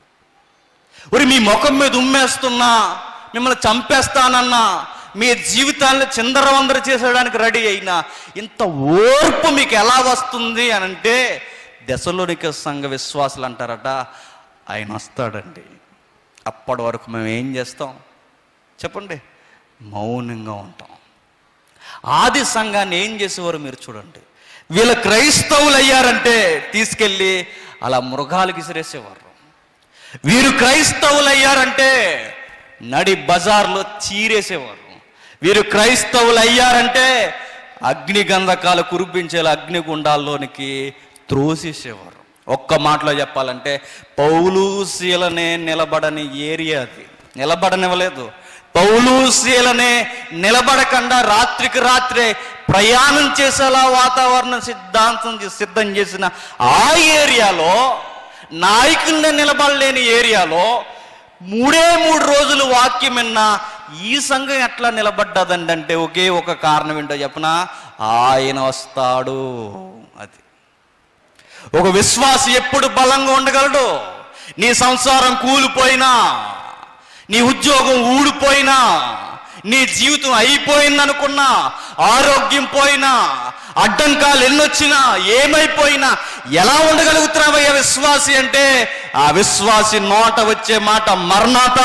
ఒరి మీ ముఖం మీద ఉమ్మేస్తున్నా మిమ్మల్ని చంపేస్తానన్నా మీ జీవితాన్ని చిందరవందర చేసేయడానికి రెడీ అయినా ఇంత ఓర్పు మీకు ఎలా వస్తుంది అని అంటే దశలోనిక సంఘ విశ్వాసులు అంటారట ఆయన వస్తాడండి అప్పటి వరకు మేము ఏం చేస్తాం చెప్పండి మౌనంగా ఉంటాం ఆది సంఘాన్ని ఏం చేసేవారు మీరు చూడండి వీళ్ళ క్రైస్తవులు అయ్యారంటే తీసుకెళ్ళి అలా మృగాలకు విసిరేసేవారు వీరు క్రైస్తవులు అయ్యారంటే నడి బజార్లో చీరేసేవారు వీరు క్రైస్తవులు అయ్యారంటే అగ్ని గంధకాలు కురిపించేలా అగ్నిగుండాల్లోనికి త్రోసేసేవారు ఒక్క మాటలో చెప్పాలంటే పౌలూశీలనే నిలబడని ఏరియా అది నిలబడనివ్వలేదు పౌలూశీలనే నిలబడకుండా రాత్రికి రాత్రే ప్రయాణం చేసేలా వాతావరణం సిద్ధాంతం చే- సిద్ధం చేసిన ఆ ఏరియాలో నాయకుల్ని నిలబడలేని ఏరియాలో మూడే మూడు రోజులు వాక్యం విన్నా ఈ సంఘం ఎట్లా నిలబడ్డదండి అంటే ఒకే ఒక కారణం ఏంటో చెప్పనా ఆయన వస్తాడు అది ఒక విశ్వాసి ఎప్పుడు బలంగా ఉండగలడు నీ సంసారం కూలిపోయినా నీ ఉద్యోగం ఊడిపోయినా నీ జీవితం అయిపోయిందనుకున్నా ఆరోగ్యం పోయినా అడ్డంకాలు ఎన్నొచ్చినా ఏమైపోయినా ఎలా ఉండగలుగుతున్నావయ్యా విశ్వాసి అంటే ఆ విశ్వాసి నోట వచ్చే మాట మర్నాత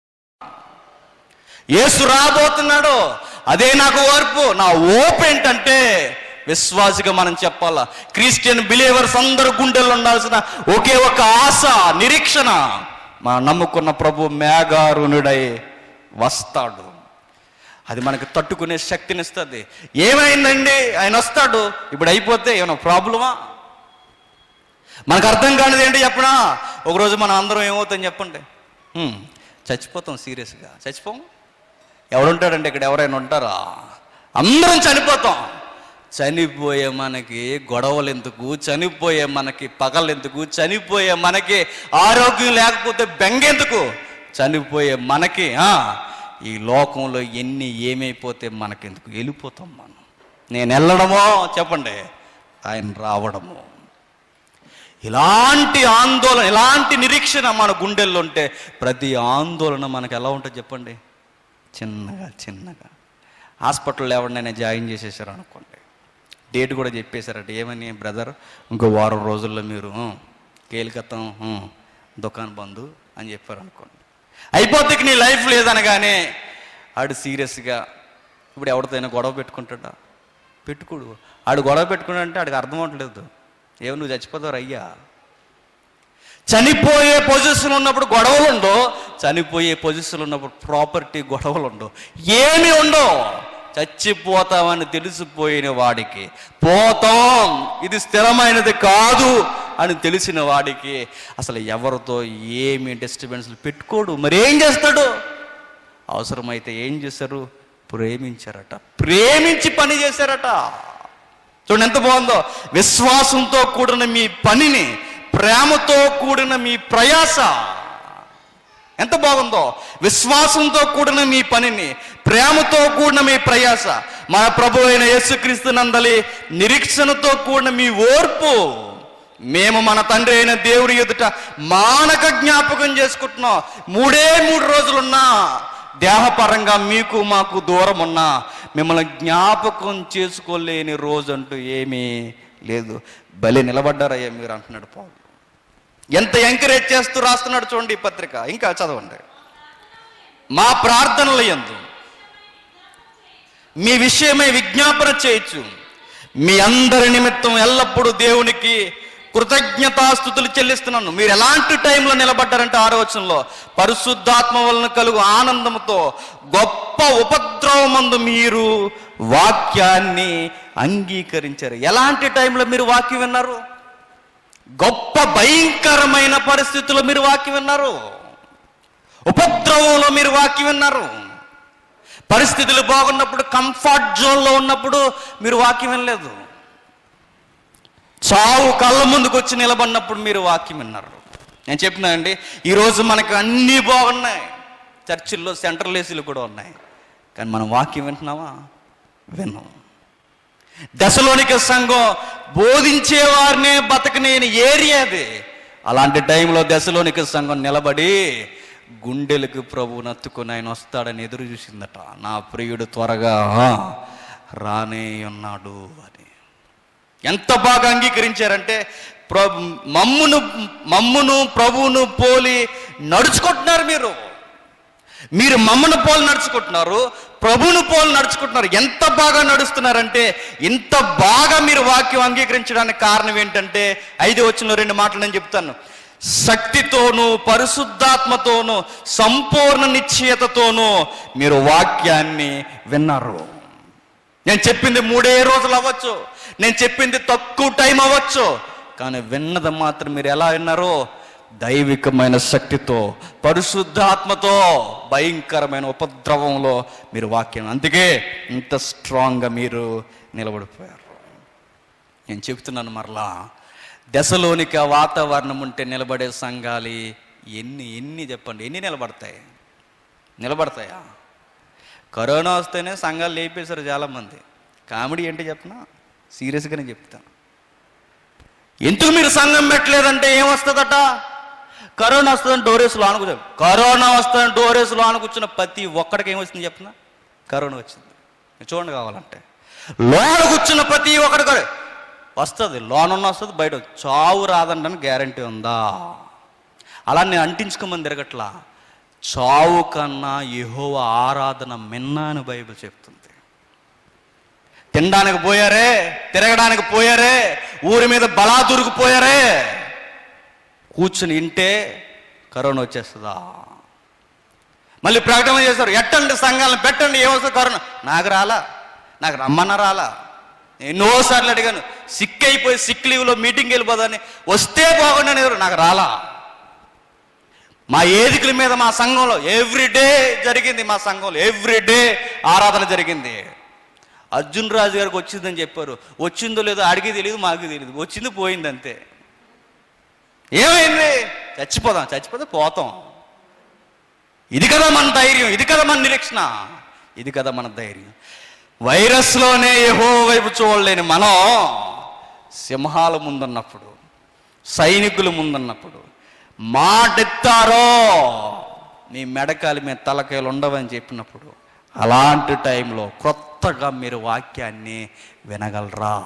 యేసు రాబోతున్నాడు అదే నాకు ఓర్పు నా ఓపు ఏంటంటే విశ్వాసిగా మనం చెప్పాలా క్రిస్టియన్ బిలీవర్స్ అందరు గుండెల్లో ఉండాల్సిన ఒకే ఒక ఆశ నిరీక్షణ మనం నమ్ముకున్న ప్రభు మేఘారుణుడై వస్తాడు అది మనకి తట్టుకునే శక్తినిస్తుంది ఏమైందండి ఆయన వస్తాడు ఇప్పుడు అయిపోతే ఏమైనా ప్రాబ్లమా మనకు అర్థం కానిది ఏంటి చెప్పనా ఒకరోజు మనం అందరం ఏమవుతాం చెప్పండి హ్మ్, చచ్చిపోతాం సీరియస్గా చచ్చిపోం ఎవడుంటాడంటే ఇక్కడ ఎవరైనా ఉంటారా అందరం చనిపోతాం చనిపోయే మనకి గొడవలు ఎందుకు చనిపోయే మనకి పగలు ఎందుకు చనిపోయే మనకి ఆరోగ్యం లేకపోతే బెంగెందుకు చనిపోయే మనకి ఆ, ఈ లోకంలో ఎన్ని ఏమైపోతే మనకెందుకు వెళ్ళిపోతాం మనం నేను వెళ్ళడమో చెప్పండి ఆయన రావడమో ఇలాంటి ఆందోళన ఇలాంటి నిరీక్షణ మన గుండెల్లో ఉంటే ప్రతి ఆందోళన మనకు ఎలా ఉంటుంది చెప్పండి చిన్నగా చిన్నగా హాస్పిటల్లో ఎవరినైనా జాయిన్ చేసేసారు అనుకోండి డేట్ కూడా చెప్పేశారట ఏమని బ్రదర్ ఇంకో వారం రోజుల్లో మీరు కేలికత్తం దుకాన్ బంధు అని చెప్పారు అనుకోండి అయిపోతే ఇక నీ లైఫ్ లేదనగానే ఆడు సీరియస్గా ఇప్పుడు ఎవరితోనైనా గొడవ పెట్టుకుంటాడా పెట్టుకోడు ఆడు గొడవ పెట్టుకున్నాడంటే ఆడికి అర్థం అవట్లేదు ఏమో నువ్వు చచ్చిపోతావు అయ్యా చనిపోయే పొజిషన్ ఉన్నప్పుడు గొడవలు ఉండవు చనిపోయే పొజిషన్ ఉన్నప్పుడు ప్రాపర్టీ గొడవలు ఉండవు ఏమి ఉండవు చచ్చిపోతామని తెలిసిపోయిన వాడికి పోతాం ఇది స్థిరమైనది కాదు అని తెలిసిన వాడికి అసలు ఎవరితో ఏమి డిస్టర్బెన్స్లు పెట్టుకోడు మరి ఏం చేస్తాడు అవసరమైతే ఏం చేశారు ప్రేమించారట ప్రేమించి పని చేశారట చూడండి ఎంత బాగుందో విశ్వాసంతో కూడిన మీ పనిని ప్రేమతో కూడిన మీ ప్రయాస ఎంత బాగుందో విశ్వాసంతో కూడిన మీ పనిని ప్రేమతో కూడిన మీ ప్రయాస మన ప్రభు అయిన యేసుక్రీస్తు నందలి నిరీక్షణతో కూడిన మీ ఓర్పు మేము మన తండ్రి అయిన దేవుడి ఎదుట మానక జ్ఞాపకం చేసుకుంటున్నాం మూడే మూడు రోజులున్నా దేహపరంగా మీకు మాకు దూరం ఉన్నా మిమ్మల్ని జ్ఞాపకం చేసుకోలేని రోజు అంటూ ఏమీ లేదు బలి నిలబడ్డారయ్యా మీరు అంటున్నాడు పౌలు ఎంత ఎంకరేజ్ చేస్తూ రాస్తున్నాడు చూడండి ఈ పత్రిక ఇంకా చదవండి మా ప్రార్థనల యందు మీ విషయమై విజ్ఞాపన చేయొచ్చు మీ అందరి నిమిత్తం ఎల్లప్పుడూ దేవునికి కృతజ్ఞతాస్థుతులు చెల్లిస్తున్నాను మీరు ఎలాంటి టైంలో నిలబడ్డారంటే ఆరో వచనంలో పరిశుద్ధాత్మ వలన కలుగు ఆనందంతో గొప్ప ఉపద్రవమందు మీరు వాక్యాన్ని అంగీకరించారు ఎలాంటి టైంలో మీరు వాక్యం విన్నారు గొప్ప భయంకరమైన పరిస్థితుల్లో మీరు వాక్యం విన్నారు ఉపద్రవంలో మీరు వాక్యం విన్నారు పరిస్థితులు బాగున్నప్పుడు కంఫర్ట్ జోన్లో ఉన్నప్పుడు మీరు వాక్యం వినలేదు చావు కళ్ళ ముందుకు వచ్చి నిలబడినప్పుడు మీరు వాక్యం విన్నారు నేను చెప్పినానండి ఈరోజు మనకు అన్నీ బాగున్నాయి చర్చిల్లో సెంట్రల్ ఏసీలు కూడా ఉన్నాయి కానీ మనం వాక్యం వింటున్నావా విన్నాం దశలోనిక సంఘం బోధించే వారినే బతకనేని ఏరియా అది అలాంటి టైంలో దశలోనిక సంఘం నిలబడి గుండెలకు ప్రభు నత్తుకొని ఆయన వస్తాడని ఎదురు చూసిందట నా ప్రియుడు త్వరగా రానే ఉన్నాడు అని ఎంత బాగా అంగీకరించారంటే ప్రభు మమ్మును మమ్మును ప్రభువును పోలి నడుచుకుంటున్నారు మీరు మీరు మమ్మను పోలు నడుచుకుంటున్నారు ప్రభువును పోలు నడుచుకుంటున్నారు ఎంత బాగా నడుస్తున్నారంటే ఇంత బాగా మీరు వాక్యం అంగీకరించడానికి కారణం ఏంటంటే ఐదు వచ్చిన రెండు మాటలు నేను చెప్తాను శక్తితోనూ పరిశుద్ధాత్మతోనూ సంపూర్ణ నిశ్చయతతోనూ మీరు వాక్యాన్ని విన్నారు నేను చెప్పింది మూడే రోజులు అవ్వచ్చు నేను చెప్పింది తక్కువ టైం అవ్వచ్చు కానీ విన్నది మాత్రం మీరు ఎలా విన్నారో దైవికమైన శక్తితో పరిశుద్ధాత్మతో భయంకరమైన ఉపద్రవంలో మీరు వాక్యం అందుకే ఇంత స్ట్రాంగ్గా మీరు నిలబడిపోయారు నేను చెప్తున్నాను మరలా దశలోనిక వాతావరణం ఉంటే నిలబడే సంఘాలి ఎన్ని ఎన్ని చెప్పండి ఎన్ని నిలబడతాయి నిలబడతాయా కరోనా వస్తేనే సంఘాలు లేపేశారు చాలామంది కామెడీ ఏంటి చెప్పనా సీరియస్గానే చెప్తాను ఎందుకు మీరు సంఘం పెట్టలేదంటే ఏమొస్తుందట కరోనా వస్తుందని డోరేస్ లోన కూర్చో కరోనా వస్తుందని డోరేస్ లోన కూర్చున్న ప్రతి ఒక్కడికి ఏమొస్తుంది చెప్పిన కరోనా వచ్చింది మీరు చూడండి కావాలంటే లోన కూర్చున్న ప్రతి ఒక్కడికి వస్తుంది లోనున్న వస్తుంది బయట వస్తుంది. చావు రాదండని గ్యారంటీ ఉందా అలా నేను అంటించుకోమని తిరగట్లా చావు కన్నా యెహోవా ఆరాధన మిన్న అని బైబిల్ చెప్తుంది తినడానికి పోయారే తిరగడానికి పోయారే ఊరి మీద బలాదురుకు పోయారే కూర్చుని ఇంటే కరోనా వచ్చేస్తుందా మళ్ళీ ప్రకటన చేశారు ఎట్టండి సంఘాలను పెట్టండి ఏమొస్తుంది కరోనా నాకు రాలా నాకు రమ్మన్న రాలా ఎన్నోసార్లు అడిగాను సిక్ అయిపోయి సిక్ లీవ్లో మీటింగ్ వెళ్ళిపోదని వస్తే బాగుండని ఎవరు నాకు రాలా మా ఏదికల మీద మా సంఘంలో ఎవ్రీ డే జరిగింది మా సంఘంలో ఎవ్రీ డే ఆరాధన జరిగింది అర్జున్ రాజు గారికి వచ్చిందని చెప్పారు వచ్చిందో లేదో అడిగి తెలియదు మాకు తెలియదు వచ్చింది పోయింది అంతే ఏమైంది చచ్చిపోదాం చచ్చిపోతే పోతాం ఇది కదా మన ధైర్యం ఇది కదా మన నిరీక్షణ ఇది కదా మన ధైర్యం వైరస్లోనే ఏహో వైపు చూడలేని మనం సింహాల ముందున్నప్పుడు సైనికుల ముందున్నప్పుడు మాటెత్తారో మీ మెడకాలి మీద తలకాయలు ఉండవని చెప్పినప్పుడు అలాంటి టైంలో కొత్తగా మీరు వాక్యాన్ని వినగలరా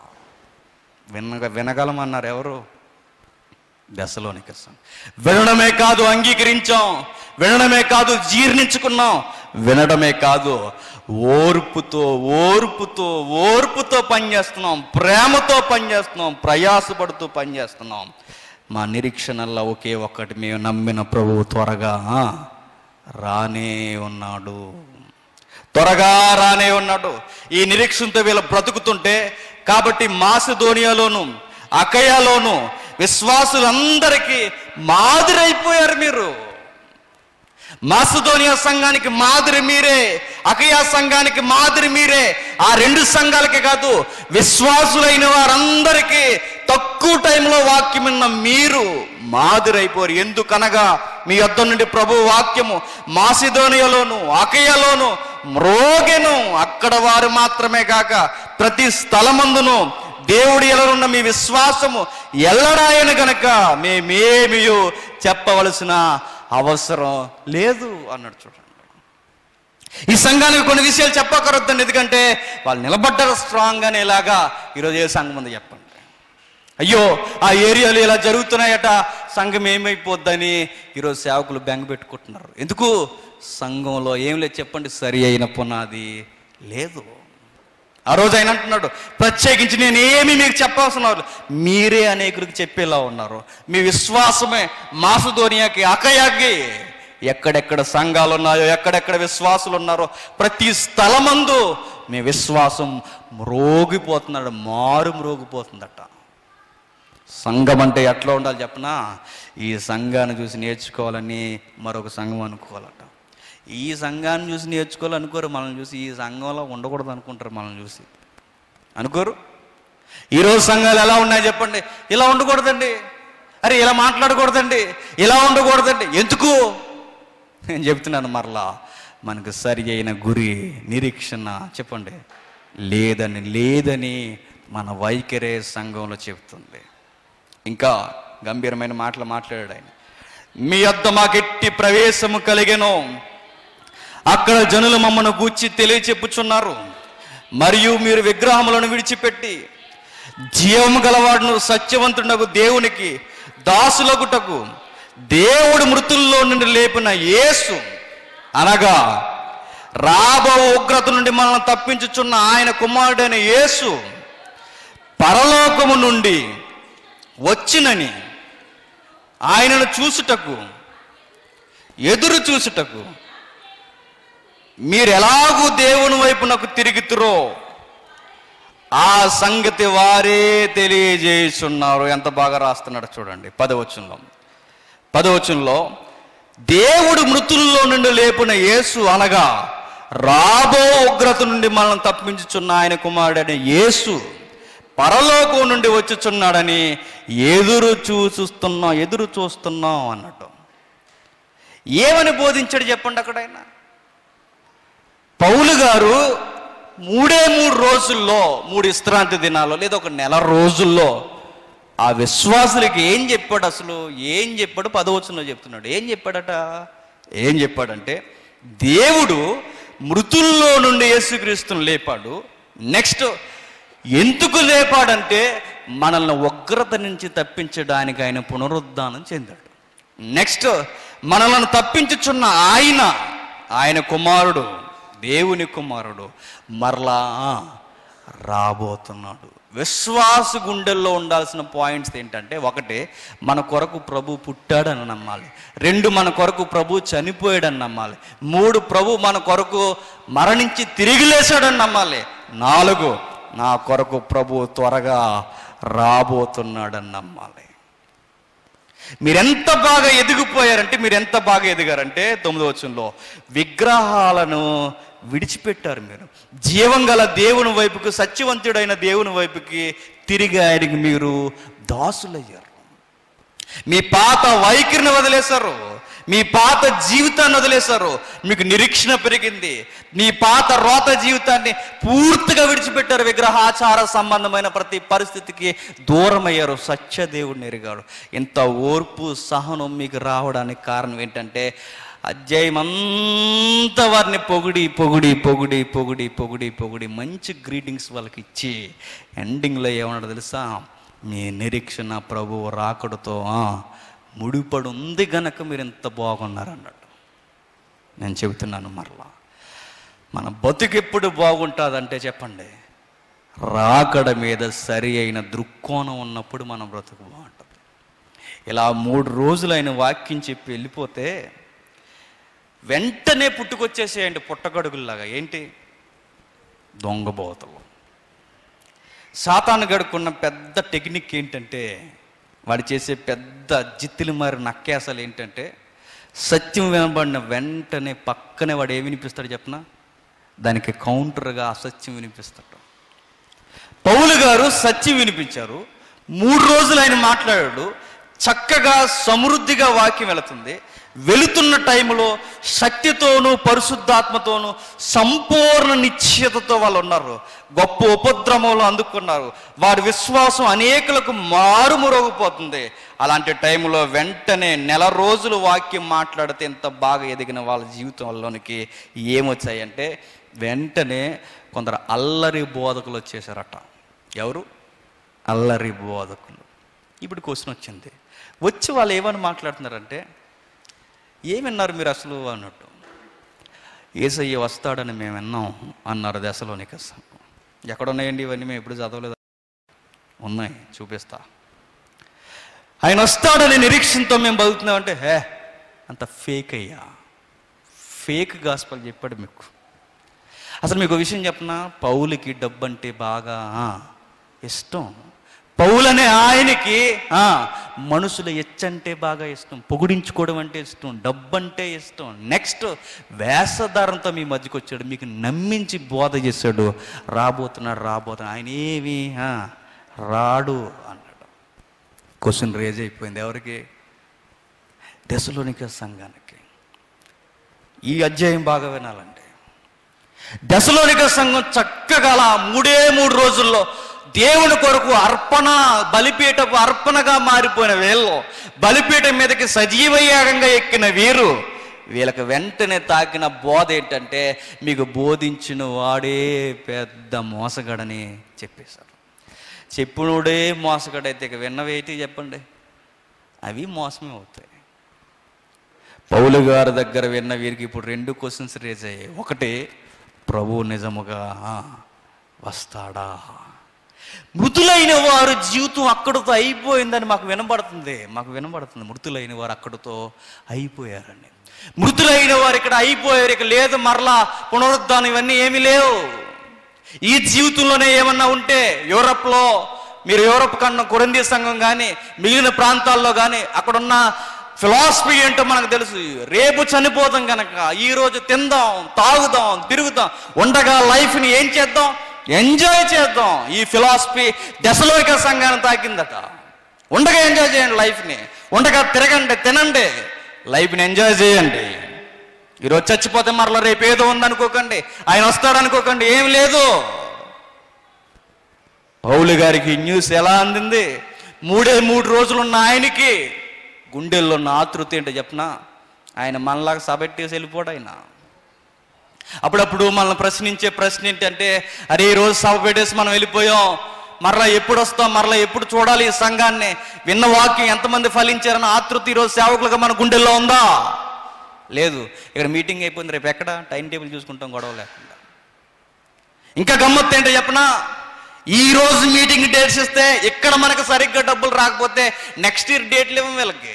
వినగ వినగలమన్నారు ఎవరు దశలోనికి వినడమే కాదు అంగీకరించాం వినడమే కాదు జీర్ణించుకున్నాం వినడమే కాదు ఓర్పుతో ఓర్పుతో ఓర్పుతో పనిచేస్తున్నాం ప్రేమతో పనిచేస్తున్నాం ప్రయాసపడుతూ పనిచేస్తున్నాం మా నిరీక్షణల్లో ఒకే ఒక్కటి మేము నమ్మిన ప్రభువు త్వరగా రానే ఉన్నాడు త్వరగా రానే ఉన్నాడు ఈ నిరీక్షణతో వీళ్ళు బ్రతుకుతుంటే కాబట్టి మాసిధోనియాలోను అకయాలోను విశ్వాసులందరికీ మాదిరైపోయారు మీరు మాసిధోనియా సంఘానికి మాదిరి మీరే అకయా సంఘానికి మాదిరి మీరే ఆ రెండు సంఘాలకే కాదు విశ్వాసులైన వారందరికీ తక్కువ టైంలో వాక్యం విన్న మీరు మాదిరైపోరు ఎందుకనగా మీ యొద్ద నుండి ప్రభు వాక్యము మాసిధోనియలోను అకయలోను మ్రోగెను అక్కడ వారు మాత్రమే కాక ప్రతి స్థలమందును దేవుడి ఎలరున్న మీ విశ్వాసము ఎల్లడాయను గనక మేమేమియో చెప్పవలసిన అవసరం లేదు అన్నాడు చూడండి ఈ సంఘానికి కొన్ని విషయాలు చెప్పకరొద్దండి ఎందుకంటే వాళ్ళు నిలబడ్డారు స్ట్రాంగ్ అనేలాగా ఈరోజు ఏ సంఘం ఉంది చెప్పండి అయ్యో ఆ ఏరియాలో ఇలా జరుగుతున్నాయట సంఘం ఏమైపోద్దని ఈరోజు సేవకులు బెంగ పెట్టుకుంటున్నారు ఎందుకు సంఘంలో ఏం లేదు చెప్పండి సరి అయిన పునాది లేదు ఆ రోజు ఆయన అంటున్నాడు ప్రత్యేకించి నేనేమి మీకు చెప్పాల్సిన అవసరం లేదు. మీరే అనేకులకు చెప్పేలా ఉన్నారు మీ విశ్వాసమే మాసుధోనియాకి అకయాకి ఎక్కడెక్కడ సంఘాలు ఉన్నాయో ఎక్కడెక్కడ విశ్వాసులు ఉన్నారో ప్రతి స్థలమందు మీ విశ్వాసం మ్రోగిపోతున్నాడు మారు మ్రోగిపోతుందట సంఘం అంటే ఎట్లా ఉండాలి చెప్పనా ఈ సంఘాన్ని చూసి నేర్చుకోవాలని మరొక సంఘం అనుకోవాలట ఈ సంఘాన్ని చూసి నేర్చుకోవాలనుకోరు మనల్ని చూసి ఈ సంఘంలో ఉండకూడదు అనుకుంటారు మనల్ని చూసి అనుకోరు ఈరోజు సంఘాలు ఎలా ఉన్నాయి చెప్పండి ఇలా ఉండకూడదండి అరే ఇలా మాట్లాడకూడదండి ఇలా ఉండకూడదండి ఎందుకు నేను చెప్తున్నాను మరలా మనకు సరి అయిన గురి నిరీక్షణ చెప్పండి లేదని లేదని మన వైఖరే సంఘంలో చెబుతుంది ఇంకా గంభీరమైన మాటలు మాట్లాడాడు ఆయన మీ యొద్ద మాకెట్టి ప్రవేశము కలిగెను అక్కడ జనులు మమ్మను గూర్చి తెలియచెప్పుచున్నారు మరియు మీరు విగ్రహములను విడిచిపెట్టి జీవము గలవాడును సత్యవంతుడకు దేవునికి దాసులగుటకు దేవుడు మృతుల్లో నుండి లేపిన యేసు అనగా రాబో ఉగ్రత నుండి మనల్ని తప్పించుచున్న ఆయన కుమారుడైన యేసు పరలోకము నుండి వచ్చినని ఆయనను చూసుటకు ఎదురు చూసుటకు మీరు ఎలాగూ దేవుని వైపునకు తిరుగుతురో ఆ సంగతి వారే తెలియజేస్తున్నారు ఎంత బాగా రాస్తున్నాడు చూడండి పదవచనంలో పదవచనంలో దేవుడు మృతుల్లో నుండి లేపిన యేసు అనగా రాబో ఉగ్రత నుండి మనల్ని తప్పించుచున్న ఆయన కుమారుడైన యేసు పరలోకం నుండి వచ్చుచున్నాడని ఎదురు చూస్తున్నాం ఎదురు చూస్తున్నాం అన్నట్టు ఏమని బోధించాడు చెప్పండి అక్కడ ఆయన పౌలు గారు మూడే మూడు రోజుల్లో మూడు విశ్రాంతి దినాల్లో లేదా ఒక నెల రోజుల్లో ఆ విశ్వాసులకి ఏం చెప్పాడు అసలు ఏం చెప్పాడు పదవచనంలో చెప్తున్నాడు ఏం చెప్పాడట ఏం చెప్పాడంటే దేవుడు మృతుల్లో నుండి యేసుక్రీస్తుని లేపాడు నెక్స్ట్ ఎందుకు లేపాడంటే మనల్ని ఉగ్రత నుంచి తప్పించడానికి ఆయన పునరుద్ధానం చెందాడు నెక్స్ట్ మనల్ని తప్పించుచున్న ఆయన ఆయన కుమారుడు దేవుని కుమారుడు మరలా రాబోతున్నాడు విశ్వాస గుండెల్లో ఉండాల్సిన పాయింట్స్ ఏంటంటే ఒకటి మన కొరకు ప్రభు పుట్టాడని నమ్మాలి రెండు మన కొరకు ప్రభు చనిపోయాడని నమ్మాలి మూడు ప్రభు మన కొరకు మరణించి తిరిగి లేచాడని నమ్మాలి నాలుగు నా కొరకు ప్రభు త్వరగా రాబోతున్నాడని నమ్మాలి మీరెంత బాగా ఎదిగిపోయారంటే మీరు ఎంత బాగా ఎదిగారంటే తొమ్మిదో వచ్చంలో విగ్రహాలను విడిచిపెట్టారు మీరు జీవం గల దేవుని వైపుకు సత్యవంతుడైన దేవుని వైపుకి తిరిగి ఆయనకి మీరు దాసులయ్యారు మీ పాత వైఖరిని వదిలేశారు మీ పాత జీవితాన్ని వదిలేశారు మీకు నిరీక్షణ పెరిగింది మీ పాత రోత జీవితాన్ని పూర్తిగా విడిచిపెట్టారు విగ్రహాచార సంబంధమైన ప్రతి పరిస్థితికి దూరమయ్యారు సత్యదేవుడిని ఎరిగాడు ఇంత ఓర్పు సహనం మీకు రావడానికి కారణం ఏంటంటే అధ్యాయం అంతా వారిని పొగిడి పొగిడి పొగిడి పొగిడి పొగిడి పొగిడి మంచి గ్రీటింగ్స్ వాళ్ళకి ఇచ్చి ఎండింగ్లో ఏమన్నాడు తెలుసా మీ నిరీక్షణ ప్రభువు రాకడతో ఆ, ముడిపడి ఉంది గనక మీరు ఎంత బాగున్నారు అన్నాడు నేను చెబుతున్నాను మరలా మన బతుకు ఎప్పుడు బాగుంటుందంటే చెప్పండి రాకడ మీద సరి అయిన దృక్కోణం ఉన్నప్పుడు మన బ్రతుకు బాగుంటుంది ఇలా మూడు రోజులు ఆయన వాక్యం చెప్పి వెళ్ళిపోతే వెంటనే పుట్టుకొచ్చేసేయండి పుట్టగడుగుల్లాగా ఏంటి దొంగబోతలు సాతాను గడుకున్న పెద్ద టెక్నిక్ ఏంటంటే వాడు చేసే పెద్ద జిత్తిలి మారి నక్కేసలు ఏంటంటే సత్యం వినబడిన వెంటనే పక్కనే వాడు ఏమి వినిపిస్తాడు చెప్పనా దానికి కౌంటర్గా అసత్యం వినిపిస్తాడు పౌలు గారు సత్యం వినిపించారు మూడు రోజులు ఆయన మాట్లాడాడు చక్కగా సమృద్ధిగా వాక్యం వెళుతుంది వెళుతున్న టైంలో శక్తితోనూ పరిశుద్ధాత్మతోనూ సంపూర్ణ నిశ్చయతతో వాళ్ళు ఉన్నారు గొప్ప ఉపద్రవంలో అందుకున్నారు వారి విశ్వాసం అనేకులకు మారుమరోగిపోతుంది అలాంటి టైంలో వెంటనే నెల రోజులు వాక్యం మాట్లాడితే ఎంత బాగా ఎదిగిన వాళ్ళ జీవితంలోనికి ఏమొచ్చాయంటే వెంటనే కొందరు అల్లరి బోధకులు వచ్చేసారట ఎవరు అల్లరి బోధకులు ఇప్పుడు క్వశ్చన్ వచ్చింది వచ్చి వాళ్ళు ఏమని మాట్లాడుతున్నారంటే ఏమన్నారు మీరు అసలు అన్నట్టు ఏసయ్య వస్తాడని మేము విన్నాం అన్నారు దశలోనిక సంఘం ఎక్కడ ఉన్నాయండి ఇవన్నీ మేము ఎప్పుడు చదవలేదు ఉన్నాయి చూపిస్తా ఆయన వస్తాడనే నిరీక్షణతో మేము బతుకుతున్నామంటే హే అంత ఫేక్ అయ్యా ఫేక్ గాస్పల్ చెప్పాడు మీకు అసలు మీకు ఒక విషయం చెప్పనా పౌలుకి డబ్బు అంటే బాగా ఆ, ఇష్టం పౌలనే ఆయనకి ఆ, మనుషుల ఎచ్చంటే బాగా ఇష్టం పొగిడించుకోవడం అంటే ఇష్టం డబ్బు అంటే ఇష్టం నెక్స్ట్ వేషధారంతో మీ మధ్యకి వచ్చాడు మీకు నమ్మించి బోధ చేశాడు రాబోతున్నాడు రాబోతున్నాడు ఆయన ఏమి ఆ, రాడు అన్నాడు క్వశ్చన్ రేజ్ అయిపోయింది ఎవరికి దశలోనిక సంఘానికి ఈ అధ్యాయం బాగా వినాలండి దశలోనిక సంఘం చక్కగా అలా మూడే మూడు రోజుల్లో దేవుని కొరకు అర్పణ బలిపీఠపు అర్పణగా మారిపోయిన వీళ్ళు బలిపీఠం మీదకి సజీవయాగంగా ఎక్కిన వీరు వీళ్ళకి వెంటనే తాకిన బోధ ఏంటంటే మీకు బోధించిన వాడే పెద్ద మోసగాడని చెప్పేశారు చెప్పునుడే మోసగాడైతే ఇక విన్నవేటి చెప్పండి అవి మోసమే అవుతాయి పౌలు గారి దగ్గర విన్న వీరికి ఇప్పుడు రెండు క్వశ్చన్స్ రేజ్ అయ్యాయి ఒకటి ప్రభు నిజముగా వస్తాడా మృతులైన వారు జీవితం అక్కడితో అయిపోయిందని మాకు వినబడుతుంది మాకు వినబడుతుంది మృతులైన వారు అక్కడితో అయిపోయారని మృతులైన వారు ఇక్కడ అయిపోయారు ఇక లేదు మరలా పునరుద్ధానం ఇవన్నీ ఏమీ లేవు ఈ జీవితంలోనే ఏమన్నా ఉంటే యూరప్లో మీరు యూరప్ కన్నా కొరంది సంఘం కానీ మిగిలిన ప్రాంతాల్లో కానీ అక్కడున్న ఫిలాసఫీ ఏంటో మనకు తెలుసు రేపు చనిపోతాం కనుక ఈ రోజు తిందాం తాగుదాం తిరుగుదాం ఉండగా లైఫ్ని ఏం చేద్దాం ఎంజాయ్ చేద్దాం ఈ ఫిలాసఫీ దశలోక సంఘాన్ని తాకిందట ఉండగా ఎంజాయ్ చేయండి లైఫ్ని ఉండగా తిరగండి తినండి లైఫ్ని ఎంజాయ్ చేయండి ఈరోజు చచ్చిపోతే మరలా రేపు ఏదో ఉందనుకోకండి ఆయన వస్తాడు అనుకోకండి ఏం లేదు పౌలు గారికి ఈ న్యూస్ ఎలా అందింది మూడే మూడు రోజులు ఉన్న ఆయనకి గుండెల్లో ఉన్న ఆతృత ఏంటో చెప్పనా ఆయన మనలాగా సబెట్టేసి వెళ్ళిపోడు ఆయన అప్పుడప్పుడు మనల్ని ప్రశ్నించే ప్రశ్న ఏంటంటే అరే ఈ రోజు సభ పెట్టేసి మనం వెళ్ళిపోయాం మరలా ఎప్పుడు వస్తాం మరలా ఎప్పుడు చూడాలి ఈ సంఘాన్ని విన్న వాక్యం ఎంతమంది ఫలించారన్న ఆతృత ఈరోజు సేవకులుగా మన గుండెల్లో ఉందా లేదు ఇక్కడ మీటింగ్ అయిపోయింది రేపు ఎక్కడ టైం టేబుల్ చూసుకుంటాం గొడవ లేకుండా ఇంకా గమ్మత్తు ఏంటో చెప్పనా ఈ రోజు మీటింగ్ డేట్స్ ఇస్తే ఇక్కడ మనకు సరిగ్గా డబ్బులు రాకపోతే నెక్స్ట్ ఇయర్ డేట్లు ఇవ్వం వీళ్ళకి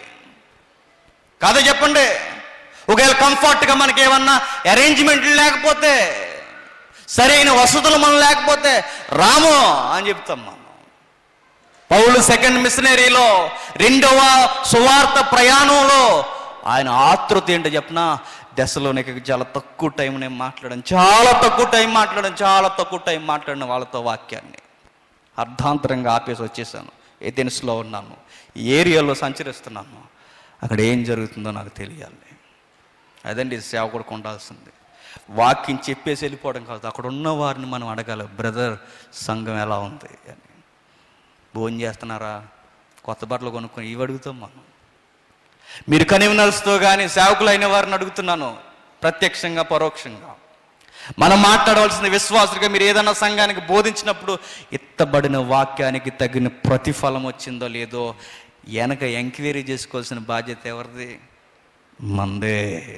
కాదా చెప్పండి ఒకవేళ కంఫర్ట్గా మనకి ఏమన్నా అరేంజ్మెంట్లు లేకపోతే సరైన వసతులు మనం లేకపోతే రాము అని చెప్తాం మనం పౌలు సెకండ్ మిషనరీలో రెండవ సువార్త ప్రయాణంలో ఆయన ఆతృత ఏంటో చెప్పిన దశలోనికి చాలా తక్కువ టైం నేను మాట్లాడాను చాలా తక్కువ టైం మాట్లాడాను చాలా తక్కువ టైం మాట్లాడిన వాళ్ళతో వాక్యాన్ని అర్ధాంతరంగా ఆపేసి వచ్చేసాను ఏథెన్స్లో ఉన్నాను ఈ ఏరియాలో సంచరిస్తున్నాను అక్కడ ఏం జరుగుతుందో నాకు తెలియాలి అదండి సేవకుడికి ఉండాల్సింది వాక్యం చెప్పేసి వెళ్ళిపోవడం కాదు అక్కడ ఉన్న వారిని మనం అడగాలి బ్రదర్ సంఘం ఎలా ఉంది అని భోజనం చేస్తున్నారా కొత్త బట్టలు కొనుక్కొని ఇవి అడుగుతాం మనం మీరు కనివినల్స్తో కానీ సేవకులు అయిన వారిని అడుగుతున్నాను ప్రత్యక్షంగా పరోక్షంగా మనం మాట్లాడవలసిన విశ్వాసులుగా మీరు ఏదైనా సంఘానికి బోధించినప్పుడు ఎత్తబడిన వాక్యానికి తగిన ప్రతిఫలం వచ్చిందో లేదో వెనక ఎంక్వైరీ చేసుకోవాల్సిన బాధ్యత ఎవరిది మందే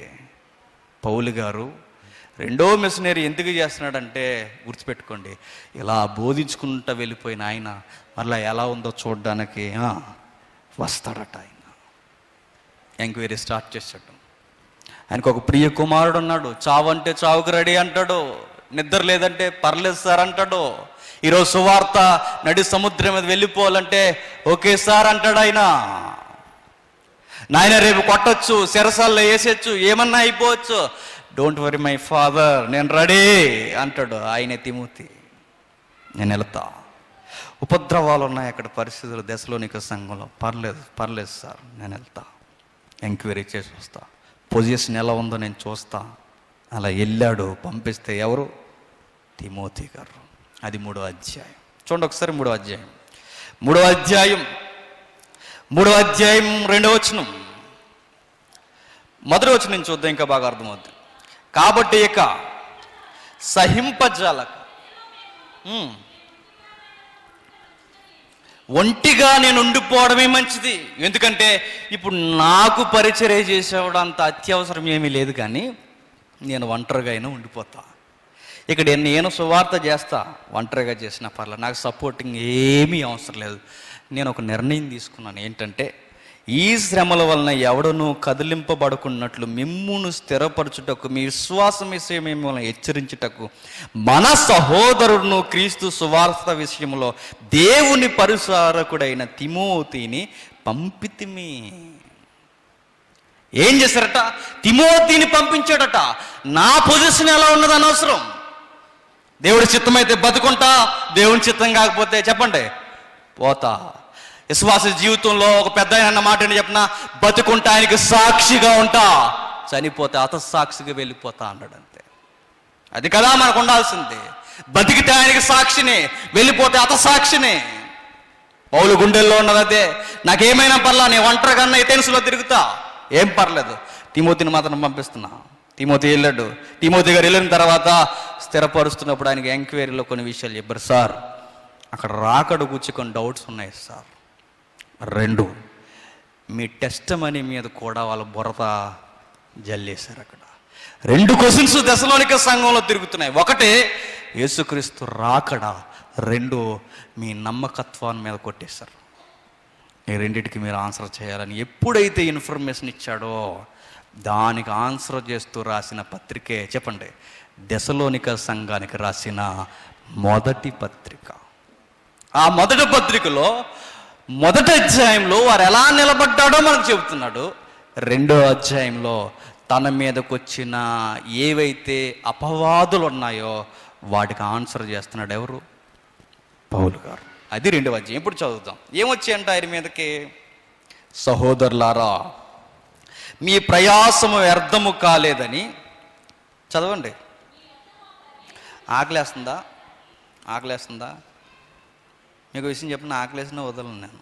పౌలు గారు రెండో మిషనరీ ఎందుకు చేస్తున్నాడంటే గుర్తుపెట్టుకోండి ఇలా బోధించుకుంటూ వెళ్ళిపోయిన ఆయన మరలా ఎలా ఉందో చూడడానికి ఆ, వస్తాడట ఆయన ఎంక్వైరీ స్టార్ట్ చేశాడు ఆయనకు ఒక ప్రియ కుమారుడు ఉన్నాడు చావు అంటే చావుకు రెడీ అంటాడు నిద్ర లేదంటే పర్లేదు సార్ అంటాడు ఈరోజు సువార్త నడి సముద్రం మీద వెళ్ళిపోవాలంటే ఓకే సార్ అంటాడు ఆయన నాయన రేపు కొట్టొచ్చు శిరసాల్లో వేసేయచ్చు ఏమన్నా అయిపోవచ్చు డోంట్ వరీ మై ఫాదర్ నేను రెడీ అంటాడు ఆయనే తిమూతి నేను వెళ్తా ఉపద్రవాలు ఉన్నాయి అక్కడ పరిస్థితులు దశలోనిక సంఘంలో పర్లేదు పర్లేదు సార్ నేను వెళ్తా ఎంక్వైరీ చేసి వస్తా పొజిషన్ ఎలా ఉందో నేను చూస్తా అలా వెళ్ళాడు పంపిస్తే ఎవరు తిమోతి గారు అది మూడో అధ్యాయం చూడండి ఒకసారి మూడో అధ్యాయం మూడో అధ్యాయం మూడో అధ్యాయం రెండో వచనం మొదటి వచనం చూద్దాం ఇంకా బాగా అర్థమవుతుంది కాబట్టి ఇక సహింపజాలక ఉమ్. ఒంటిగా నేను ఉండిపోవడమే మంచిది ఎందుకంటే ఇప్పుడు నాకు పరిచర్య చేసేవాడు అంత అత్యవసరం ఏమీ లేదు కానీ నేను ఒంటరిగా అయినా ఉండిపోతా ఇక్కడ నేను సువార్త చేస్తా ఒంటరిగా చేసిన పర్లేదు నాకు సపోర్టింగ్ ఏమీ అవసరం లేదు నేను ఒక నిర్ణయం తీసుకున్నాను ఏంటంటే ఈ శ్రమల వలన ఎవడనూ కదిలింపబడుకున్నట్లు మిమ్మును స్థిరపరచుటకు మీ విశ్వాసం విషయం మిమ్మల్ని హెచ్చరించుటకు మన సహోదరుడును క్రీస్తు సువార్త విషయంలో దేవుని పరిసారకుడైన తిమోతిని పంపితిమి ఏం చేశారట తిమోతిని పంపించాడట నా పొజిషన్ ఎలా ఉన్నది అనవసరం దేవుడి చిత్తమైతే బతుకుంటా దేవుని చిత్తం కాకపోతే చెప్పండి పోతా విశ్వాస జీవితంలో ఒక పెద్ద ఆయన అన్న మాట ఏంటి చెప్పిన బతుకుంటా ఆయనకి సాక్షిగా ఉంటా చనిపోతే అత సాక్షిగా వెళ్ళిపోతా అన్నాడు అంతే అది కదా మనకు ఉండాల్సింది బతికితే ఆయనకి సాక్షిని వెళ్ళిపోతే అత సాక్షిని పౌలు గుండెల్లో ఉన్నది అదే నాకేమైనా పర్లా నేను ఒంటరిగా ఎటెన్స్లో తిరుగుతా ఏం పర్లేదు తిమోతిని మాత్రం పంపిస్తున్నా తిమోతి వెళ్ళాడు తిమోతి గారు వెళ్ళిన తర్వాత స్థిరపరుస్తున్నప్పుడు ఆయనకి ఎంక్వైరీలో కొన్ని విషయాలు చెప్పారు సార్ అక్కడ రాకడు గుచ్చి కొన్ని డౌట్స్ ఉన్నాయి సార్ రెండు మీ టెస్ట్ మనీ మీద కూడా వాళ్ళ బురద జల్లేశారు అక్కడ రెండు క్వశ్చన్స్ దశలోనిక సంఘంలో తిరుగుతున్నాయి ఒకటి యేసుక్రీస్తు రాకడా రెండు మీ నమ్మకత్వాన్ని మీద కొట్టేశారు ఈ రెండిటికి మీరు ఆన్సర్ చేయాలని ఎప్పుడైతే ఇన్ఫర్మేషన్ ఇచ్చాడో దానికి ఆన్సర్ చేస్తూ రాసిన పత్రికే చెప్పండి దశలోనిక సంఘానికి రాసిన మొదటి పత్రిక ఆ మొదటి పత్రికలో మొదటి అధ్యాయంలో వారు ఎలా నిలబడ్డాడో మనకు చెబుతున్నాడు రెండో అధ్యాయంలో తన మీదకు వచ్చిన ఏవైతే అపవాదులు ఉన్నాయో వాటికి ఆన్సర్ చేస్తున్నాడు ఎవరు పౌలు గారు అది రెండవ అధ్యాయం ఇప్పుడు చదువుతాం ఏమొచ్చాయంట ఆయన మీదకి సహోదరులారా మీ ప్రయాసము వ్యర్థము కాలేదని చదవండి ఆకలేస్తుందా ఆకలేస్తుందా మీకు విషయం చెప్పిన ఆకలేసిన వదలను నేను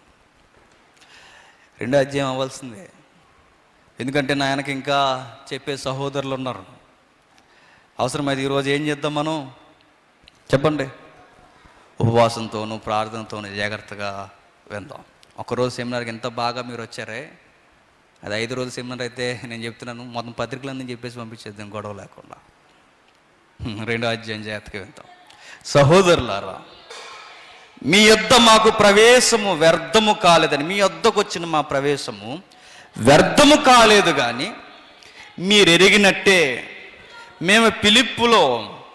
రెండో అధ్యాయం అవ్వాల్సిందే ఎందుకంటే నాయనకి ఇంకా చెప్పే సహోదరులు ఉన్నారు అవసరమైతే ఈరోజు ఏం చేద్దాం మనం చెప్పండి ఉపవాసంతోనూ ప్రార్థనతోనూ జాగ్రత్తగా విందాం ఒకరోజు సెమినార్కి ఎంత బాగా మీరు వచ్చారే అది ఐదు రోజుల సెమినార్ అయితే నేను చెప్తున్నాను మొత్తం పత్రికలన్నీ చెప్పేసి పంపించేద్దాం గొడవ లేకుండా హ్మ్, రెండో అధ్యాయం జాగ్రత్తగా వింటాం సహోదరులారా మీ యొద్ద మాకు ప్రవేశము వ్యర్థము కాలేదని మీ యొద్దకు వచ్చిన మా ప్రవేశము వ్యర్థము కాలేదు కానీ మీరు ఎరిగినట్టే మేము పిలిప్పులో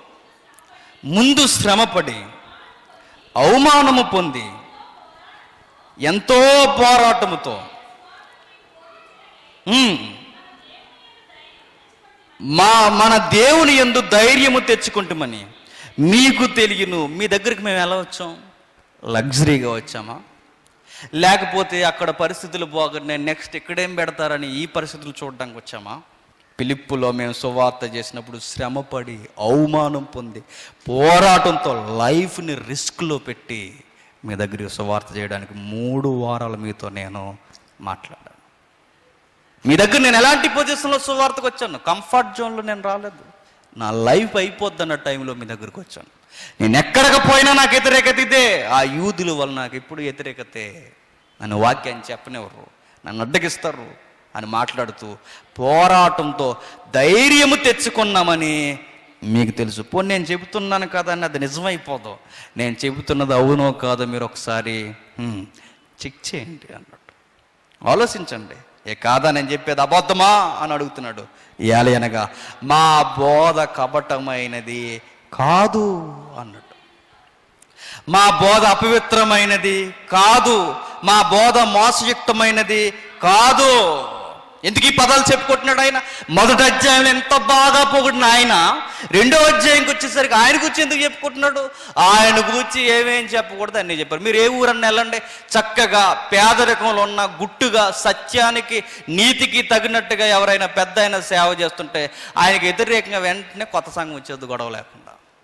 ముందు శ్రమపడి అవమానము పొంది ఎంతో పోరాటముతో ఉమ్, మా మన దేవుని ఎందు ధైర్యము తెచ్చుకుంటామని మీకు తెలియను మీ దగ్గరికి మేము ఎలా వచ్చాం లగ్జరీగా వచ్చామా లేకపోతే అక్కడ పరిస్థితులు బాగున్నాయి నెక్స్ట్ ఇక్కడేం పెడతారని ఈ పరిస్థితులు చూడడానికి వచ్చామా పిలుపులో మేము సువార్త చేసినప్పుడు శ్రమపడి అవమానం పొంది పోరాటంతో లైఫ్ని రిస్క్లో పెట్టి మీ దగ్గరికి సువార్త చేయడానికి మూడు వారాలు మీతో నేను మాట్లాడాను మీ దగ్గర నేను ఎలాంటి పొజిషన్లో సువార్తకు వచ్చాను కంఫర్ట్ జోన్లో నేను రాలేదు నా లైఫ్ అయిపోద్ది అన్న టైంలో మీ దగ్గరికి వచ్చాను నేను ఎక్కడికి పోయినా నాకు వ్యతిరేకత ఇదే ఆ యూదుల వల్ల నాకు ఎప్పుడు వ్యతిరేకతే నన్ను వాక్యాన్ని చెప్పనివ్వరు నన్ను అడ్డగిస్తారు అని మాట్లాడుతూ పోరాటంతో ధైర్యము తెచ్చుకున్నామని మీకు తెలుసు పోనీ నేను చెబుతున్నాను కదా అని అది నిజమైపోదు నేను చెబుతున్నది అవునో కాదో మీరు ఒకసారి హ్మ్, చెక్ చేయండి అన్నట్టు ఆలోచించండి ఏ కాదా నేను చెప్పేది అబద్ధమా అని అడుగుతున్నాడు ఇయాలి అనగా మా బోధ కపటమైనది కాదు అన్నట్టు మా బోధ అపవిత్రమైనది కాదు మా బోధ మోసయుక్తమైనది కాదు ఎందుకు ఈ పదాలు చెప్పుకుంటున్నాడు ఆయన మొదటి అధ్యాయంలో ఎంత బాగా పొగిడిన ఆయన రెండో అధ్యాయంకి వచ్చేసరికి ఆయన గురించి ఎందుకు చెప్పుకుంటున్నాడు ఆయన గురించి ఏమేం చెప్పకూడదు అన్నీ చెప్పారు మీరు ఏ ఊరన్నా వెళ్ళండి చక్కగా పేదరికంలో ఉన్న గుట్టుగా సత్యానికి నీతికి తగినట్టుగా ఎవరైనా పెద్ద అయినా సేవ చేస్తుంటే ఆయనకి వ్యతిరేకంగా వెంటనే కొత్త సంఘం వచ్చేది గొడవ లేకుండా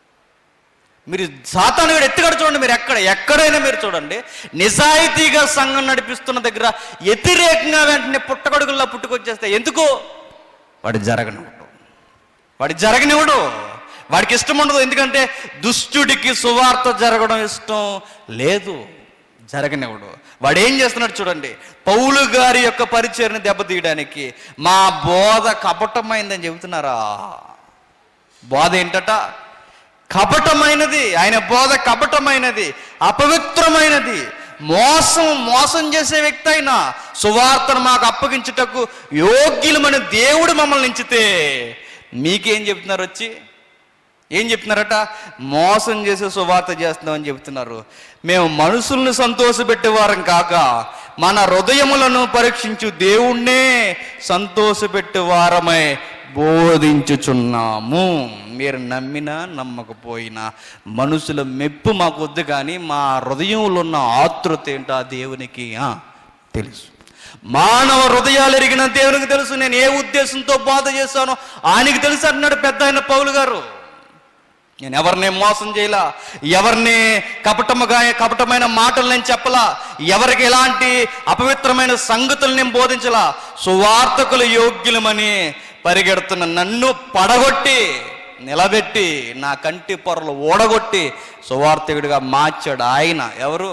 మీరు సాతాను వీడు ఎత్తుగడ చూడండి మీరు ఎక్కడ ఎక్కడైనా మీరు చూడండి నిజాయితీగా సంఘం నడిపిస్తున్న దగ్గర వ్యతిరేకంగా వెంటనే పుట్టగొడుగుల్లో పుట్టుకొచ్చేస్తే ఎందుకు వాడి జరగనివ్వడు వాడి జరగనివ్వడు వాడికి ఇష్టం ఉండదు ఎందుకంటే దుష్టుడికి సువార్త జరగడం ఇష్టం లేదు జరగనివ్వడు వాడు ఏం చేస్తున్నాడు చూడండి పౌలు గారి యొక్క పరిచయను దెబ్బతీయడానికి మా బోధ కపటమైందని చెబుతున్నారా బోధ ఏంటట కపటమైనది ఆయన బోధ కపటమైనది అపవిత్రమైనది మోసం మోసం చేసే వ్యక్తి అయినా సువార్తను మాకు అప్పగించుటకు యోగ్యులమని దేవుడు మమ్మల్ని ఎంచితే మీకేం చెప్తున్నారు వచ్చి ఏం చెప్తున్నారట మోసం చేసే సువార్త చేస్తున్నామని చెప్తున్నారు మేము మనుషుల్ని సంతోషపెట్టేవారం కాక మన హృదయములను పరీక్షించు దేవుణ్ణే సంతోషపెట్టేవారమై బోధించుచున్నాము మీరు నమ్మినా నమ్మకపోయినా మనుషుల మెప్పు మాకు వద్దు కానీ మా హృదయంలో ఉన్న ఆతృత ఏంటో ఆ దేవునికి ఆ, తెలుసు మానవ హృదయాలు ఎరిగిన దేవునికి తెలుసు నేను ఏ ఉద్దేశంతో బాధ చేశానో ఆయనకి తెలుసు అన్నాడు పెద్ద ఆయన పౌలు గారు నేను ఎవరిని మోసం చేయలా ఎవరిని కపటముగా కపటమైన మాటలు నేను చెప్పలా ఎవరికి ఎలాంటి అపవిత్రమైన సంగతులు నేను బోధించలా సువార్తకులు యోగ్యులమని పరిగెడుతున్న నన్ను పడగొట్టి నిలబెట్టి నా కంటి పొరలు ఓడగొట్టి సువార్తకుడిగా మార్చాడు ఆయన ఎవరు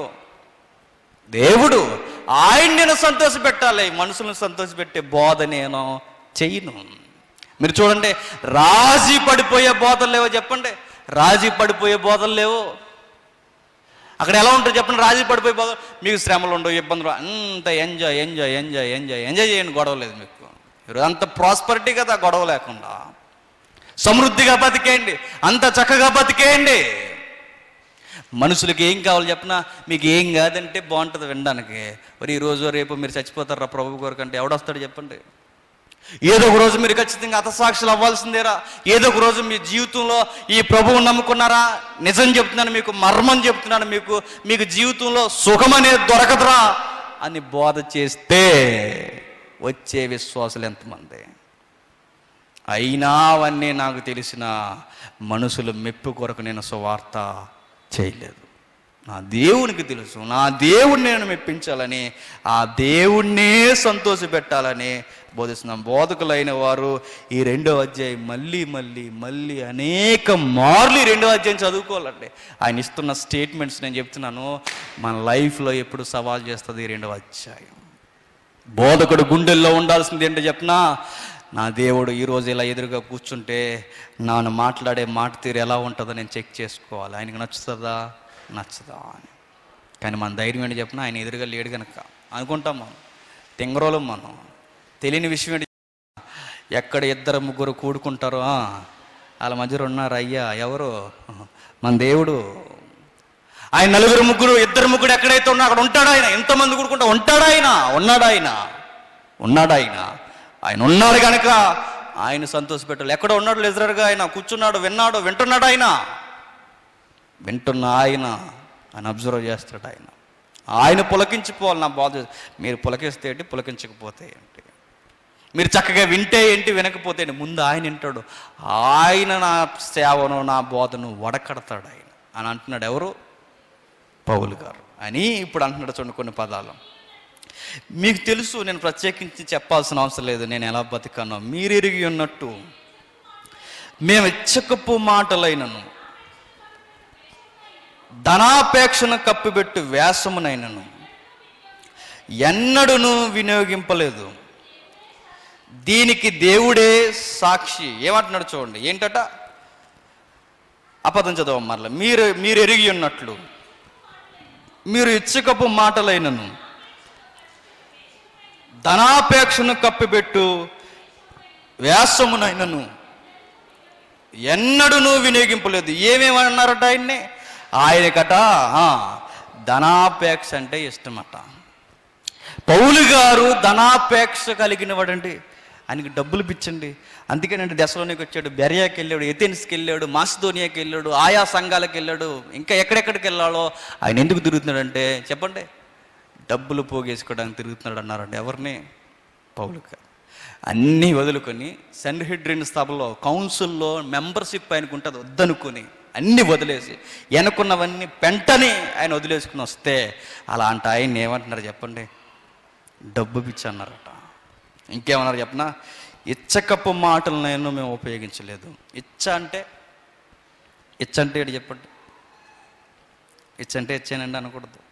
దేవుడు ఆయన నేను సంతోషపెట్టాలి మనుషులను సంతోషపెట్టే బోధ నేను చెయ్యను మీరు చూడండి రాజీ పడిపోయే బోధలు లేవో చెప్పండి రాజీ పడిపోయే బోధలు లేవు అక్కడ ఎలా ఉంటుంది చెప్పండి రాజీ పడిపోయే బోధ మీకు శ్రమలు ఉండవు ఇబ్బందులు అంత enjoy enjoy enjoy enjoy enjoy చేయండి గొడవ లేదు మీకు ఈరోజు అంత ప్రాస్పరిటీ కదా గొడవ లేకుండా సమృద్ధిగా బతికేయండి అంత చక్కగా బతికేయండి మనుషులకి ఏం కావాలి చెప్పినా మీకు ఏం కాదంటే బాగుంటుంది వినడానికి మరి ఈ రోజు రేపు మీరు చచ్చిపోతారా ప్రభు కొరకు అంటే ఎవడొస్తాడు చెప్పండి ఏదో ఒక రోజు మీరు ఖచ్చితంగా అతసాక్షులు అవ్వాల్సిందేరా ఏదో ఒక రోజు మీ జీవితంలో ఈ ప్రభువుని నమ్ముకున్నారా నిజం చెప్తున్నాను మీకు మర్మం చెప్తున్నాను మీకు మీకు జీవితంలో సుఖం అనేది దొరకదురా అని బోధ చేస్తే వచ్చే విశ్వాసులు ఎంతమంది అయినా అవన్నీ నాకు తెలిసిన మనుషులు మెప్పు కొరకు నేను సువార్త చేయలేదు నా దేవునికి తెలుసు నా దేవుడిని నేను మెప్పించాలని ఆ దేవుణ్ణే సంతోషపెట్టాలని బోధిస్తున్నాం బోధకులైన వారు ఈ రెండో అధ్యాయం మళ్ళీ మళ్ళీ మళ్ళీ అనేక మార్లు ఈ రెండో అధ్యాయం చదువుకోవాలండి ఆయన ఇస్తున్న స్టేట్మెంట్స్ నేను చెప్తున్నాను మన లైఫ్లో ఎప్పుడు సవాల్ చేస్తుంది ఈ రెండవ అధ్యాయం బోధకుడు గుండెల్లో ఉండాల్సింది ఏంటో చెప్పనా నా దేవుడు ఈరోజు ఇలా ఎదురుగా కూర్చుంటే నాను మాట్లాడే మాట తీరు ఎలా ఉంటుందో నేను చెక్ చేసుకోవాలి ఆయనకు నచ్చుతుందా నచ్చదా అని కానీ మన ధైర్యం ఏంటి చెప్పిన ఆయన ఎదురుగా లేడు కనుక అనుకుంటాం మనం తింగరోలం మనం తెలియని విషయం ఏంటి ఎక్కడ ఇద్దరు ముగ్గురు కూడుకుంటారో ఆ, వాళ్ళ మధ్యలో ఉన్నారు అయ్యా ఎవరు మన దేవుడు ఆయన నలుగురు ముగ్గురు ఇద్దరు ముగ్గురు ఎక్కడైతే ఉన్నా అక్కడ ఉంటాడు ఆయన ఎంతమంది కూడుకుంటా ఉంటాడు ఆయన ఉన్నాడు ఆయన ఉన్నాడు ఆయన ఆయన ఉన్నాడు కనుక ఆయన సంతోషపెట్టాలి ఎక్కడ ఉన్నాడు లెజరర్గా ఆయన కూర్చున్నాడు విన్నాడు వింటున్నాడు ఆయన వింటున్న ఆయన ఆయన అబ్జర్వ్ చేస్తాడు ఆయన ఆయన పులకించిపోవాలి నా బాధ మీరు పులకిస్తే ఏంటి పులకించకపోతే ఏంటి మీరు చక్కగా వింటే ఏంటి వినకపోతే ఏంటి ముందు ఆయన వింటాడు ఆయన నా సేవను నా బోధను వడకడతాడు ఆయన అని అంటున్నాడు ఎవరు పౌలు గారు అని ఇప్పుడు అంటున్నాడు చూడండి కొన్ని పదాలు మీకు తెలుసు నేను ప్రత్యేకించి చెప్పాల్సిన అవసరం లేదు నేను ఎలా బతికానో మీరు ఎరిగి ఉన్నట్టు మేము ఇచ్చకపు మాటలైనను ధనాపేక్షను కప్పిపెట్టు వ్యాసమునైనను ఎన్నడును వినియోగింపలేదు దీనికి దేవుడే సాక్షి ఏమంటున్నాడు చూడండి ఏంటట అబద్ధం చదవం మరల మీరు మీరు ఎరిగి ఉన్నట్లు మీరు ఇచ్చకపు మాటలైనను ధనాపేక్షను కప్పిపెట్టు వ్యాసమునైనను ఎన్నడూనూ వినియోగింపలేదు ఏమేమన్నారట ఆయన్ని ఆయనకట ఆ, ధనాపేక్ష అంటే ఇష్టమట పౌలు గారు ధనాపేక్ష కలిగిన వాడండి ఆయనకి డబ్బులు పిచ్చండి అందుకేనండి దశలోనికి వచ్చాడు బెరియాకి వెళ్ళాడు ఎథెన్స్కి వెళ్ళాడు మాసిదోనియాకి వెళ్ళాడు ఆయా సంఘాలకు వెళ్ళాడు ఇంకా ఎక్కడెక్కడికి వెళ్ళాలో ఆయన ఎందుకు తిరుగుతున్నాడంటే చెప్పండి డబ్బులు పోగేసుకోవడానికి తిరుగుతున్నాడు అన్నారండి ఎవరిని పౌలు గారు అన్నీ వదులుకొని సెన్హెడ్రిన్ సభలో కౌన్సిల్లో మెంబర్షిప్ ఆయనకు ఉంటుంది వద్దనుకొని అన్నీ వదిలేసి వెనుకున్నవన్నీ పెంటని ఆయన వదిలేసుకుని వస్తే అలాంటి ఆయన ఏమంటున్నారు చెప్పండి డబ్బు పిచ్చి అన్నారట ఇంకేమన్నారు చెప్పనా ఇచ్చకప్పు మాటలు నేను మేము ఉపయోగించలేదు ఇచ్చ అంటే ఇచ్చ అంటే ఏంటి చెప్పండి ఇచ్చ అంటే ఇచ్చానండి అనకూడదు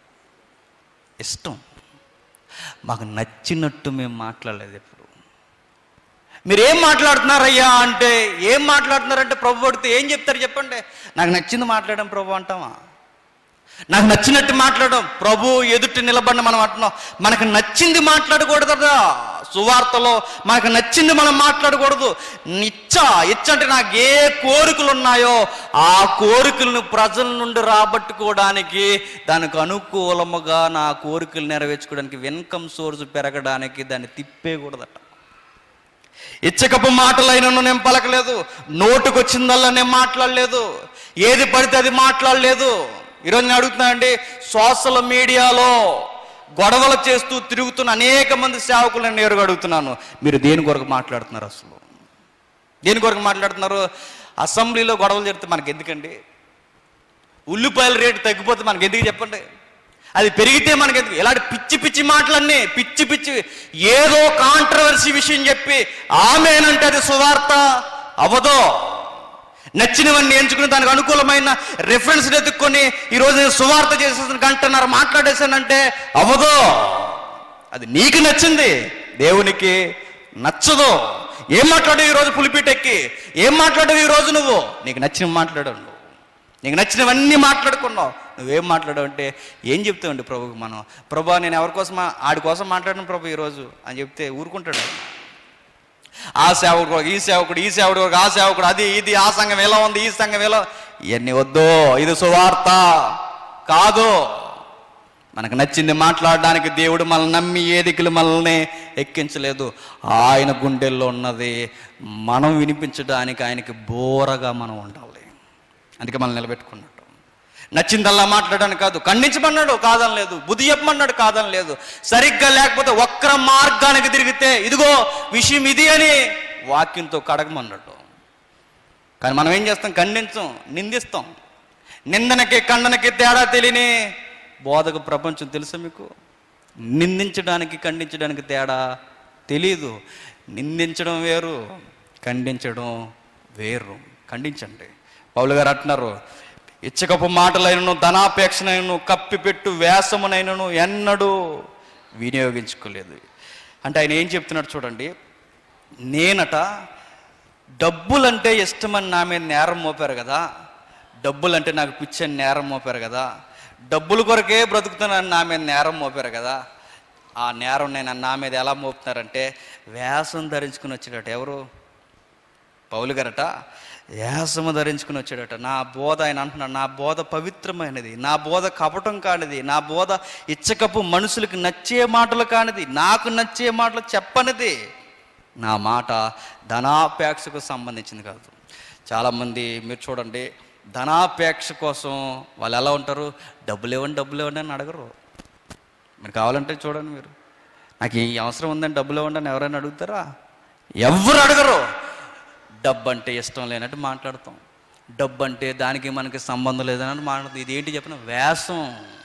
ఇష్టం మాకు నచ్చినట్టు మేము మాట్లాడలేదు ఎప్పుడు మీరు ఏం మాట్లాడుతున్నారయ్యా అంటే ఏం మాట్లాడుతున్నారంటే ప్రభు అడిగితే ఏం చెప్తారు చెప్పండి నాకు నచ్చింది మాట్లాడడం ప్రభు అంటావా నాకు నచ్చినట్టు మాట్లాడడం ప్రభు ఎదుటి నిలబడిన మనం అంటున్నాం మనకు నచ్చింది మాట్లాడకూడదు కదా సువార్తలో మనకు నచ్చింది మనం మాట్లాడకూడదు నిచ్చ ఇచ్చ అంటే నాకు ఏ కోరికలు ఉన్నాయో ఆ కోరికలను ప్రజల నుండి రాబట్టుకోవడానికి దానికి అనుకూలముగా నా కోరికలు నెరవేర్చుకోవడానికి ఇన్కమ్ సోర్స్ పెరగడానికి దాన్ని తిప్పేయకూడదట ఇచ్చకపు మాటలైనను నేను పలకలేదు నోటుకొచ్చిందల్లా నేను మాట్లాడలేదు ఏది పడితే అది మాట్లాడలేదు ఈరోజు నేను అడుగుతున్నా అండి సోషల్ మీడియాలో గొడవలు చేస్తూ తిరుగుతున్న అనేక మంది సేవకులను నేరుగా అడుగుతున్నాను మీరు దేని కొరకు మాట్లాడుతున్నారు అసలు దేని కొరకు మాట్లాడుతున్నారు అసెంబ్లీలో గొడవలు జరిగితే మనకి ఎందుకండి ఉల్లిపాయల రేటు తగ్గిపోతే మనకి ఎందుకు చెప్పండి అది పెరిగితే మనకి ఎందుకు ఇలాంటి పిచ్చి పిచ్చి మాటలన్నీ పిచ్చి పిచ్చి ఏదో కాంట్రవర్సీ విషయం చెప్పి ఆమెనంటే అది సువార్త అవదో నచ్చినవన్నీ ఎంచుకుని దానికి అనుకూలమైన రెఫరెన్స్ ఎత్తుక్కొని ఈరోజు నేను సువార్త చేసేసిన గంటన్నర మాట్లాడేశానంటే అవదో అది నీకు నచ్చింది దేవునికి నచ్చదు ఏం మాట్లాడవు ఈరోజు పులిపీటెక్కి ఏం మాట్లాడవు ఈరోజు నువ్వు నీకు నచ్చిన మాట్లాడావు నువ్వు నీకు నచ్చినవన్నీ మాట్లాడుకున్నావు నువ్వేం మాట్లాడావు అంటే ఏం చెప్తావండి ప్రభుకి మనం ప్రభా నేను ఎవరి కోసం మా- ఆడి కోసం మాట్లాడిన ప్రభు ఈరోజు అని చెప్తే ఊరుకుంటాడు ఆయన. ఆ సేవకుడు కొరకు, ఈ సేవకుడు ఈ సేవకుడు కొరకు, ఆ సేవకుడు అది ఇది ఆ సంఘం ఎలా ఉంది ఈ సంఘం ఎలా ఇవన్నీ వద్దు ఇది సువార్త కాదు మనకు నచ్చింది మాట్లాడడానికి దేవుడు మనల్ని నమ్మి ఏదికలు మనల్ని ఎక్కించలేదు ఆయన గుండెల్లో ఉన్నది మనం వినిపించడానికి ఆయనకి బోరగా మనం ఉండాలి అందుకే మనం నిలబెట్టుకున్నట్టు నచ్చిందల్లా మాట్లాడడానికి కాదు ఖండించమన్నాడు కాదని లేదు బుద్ధి చెప్పమన్నాడు కాదని లేదు సరిగ్గా లేకపోతే ఒక్కర మార్గానికి తిరిగితే ఇదిగో విషయం ఇది అని వాక్యంతో కడగమన్నాడు కానీ మనం ఏం చేస్తాం ఖండించం నిందిస్తాం నిందనకి ఖండనకి తేడా తెలియని బోధకు ప్రపంచం తెలుసా మీకు నిందించడానికి ఖండించడానికి తేడా తెలీదు నిందించడం వేరు ఖండించడం వేరు ఖండించండి పౌలు గారు అంటున్నారు ఇచ్చకపు మాటలైనను ధనాపేక్షనైనను కప్పిపెట్టు వేసమునైనను ఎన్నడూ వినియోగించుకోలేదు అంటే ఆయన ఏం చెప్తున్నాడు చూడండి నేనట డబ్బులంటే ఇష్టమని నా మీద నేరం మోపారు కదా డబ్బులంటే నాకు పిచ్చని నేరం మోపారు కదా డబ్బుల కొరకే బ్రతుకుతున్నాను నా మీద నేరం మోపారు కదా ఆ నేరం నేను నా మీద ఎలా మోపుతున్నారంటే వేషం ధరించుకుని వచ్చాడట ఎవరు పౌలు గారట వేషము ధరించుకుని వచ్చాడట నా బోధ ఆయన అంటున్నాడు నా బోధ పవిత్రమైనది నా బోధ కపటం కానిది నా బోధ ఇచ్చకపు మనుషులకి నచ్చే మాటలు కానిది నాకు నచ్చే మాటలు చెప్పనిది నా మాట ధనాపేక్షకు సంబంధించింది కాదు చాలామంది మీరు చూడండి ధనాపేక్ష కోసం వాళ్ళు ఎలా ఉంటారు డబ్బులు ఇవ్వండి డబ్బులు ఇవ్వండి అని అడగరు మీరు కావాలంటే చూడండి మీరు నాకు ఈ అవసరం ఉందని డబ్బులు ఇవ్వండి అని ఎవరైనా అడుగుతారా ఎవరు అడగరు డబ్బు అంటే ఇష్టం లేనట్టు మాట్లాడతాం డబ్బు అంటే దానికి మనకి సంబంధం లేదని మాట్లాడుతుంది ఇది ఏంటి చెప్పిన వేషం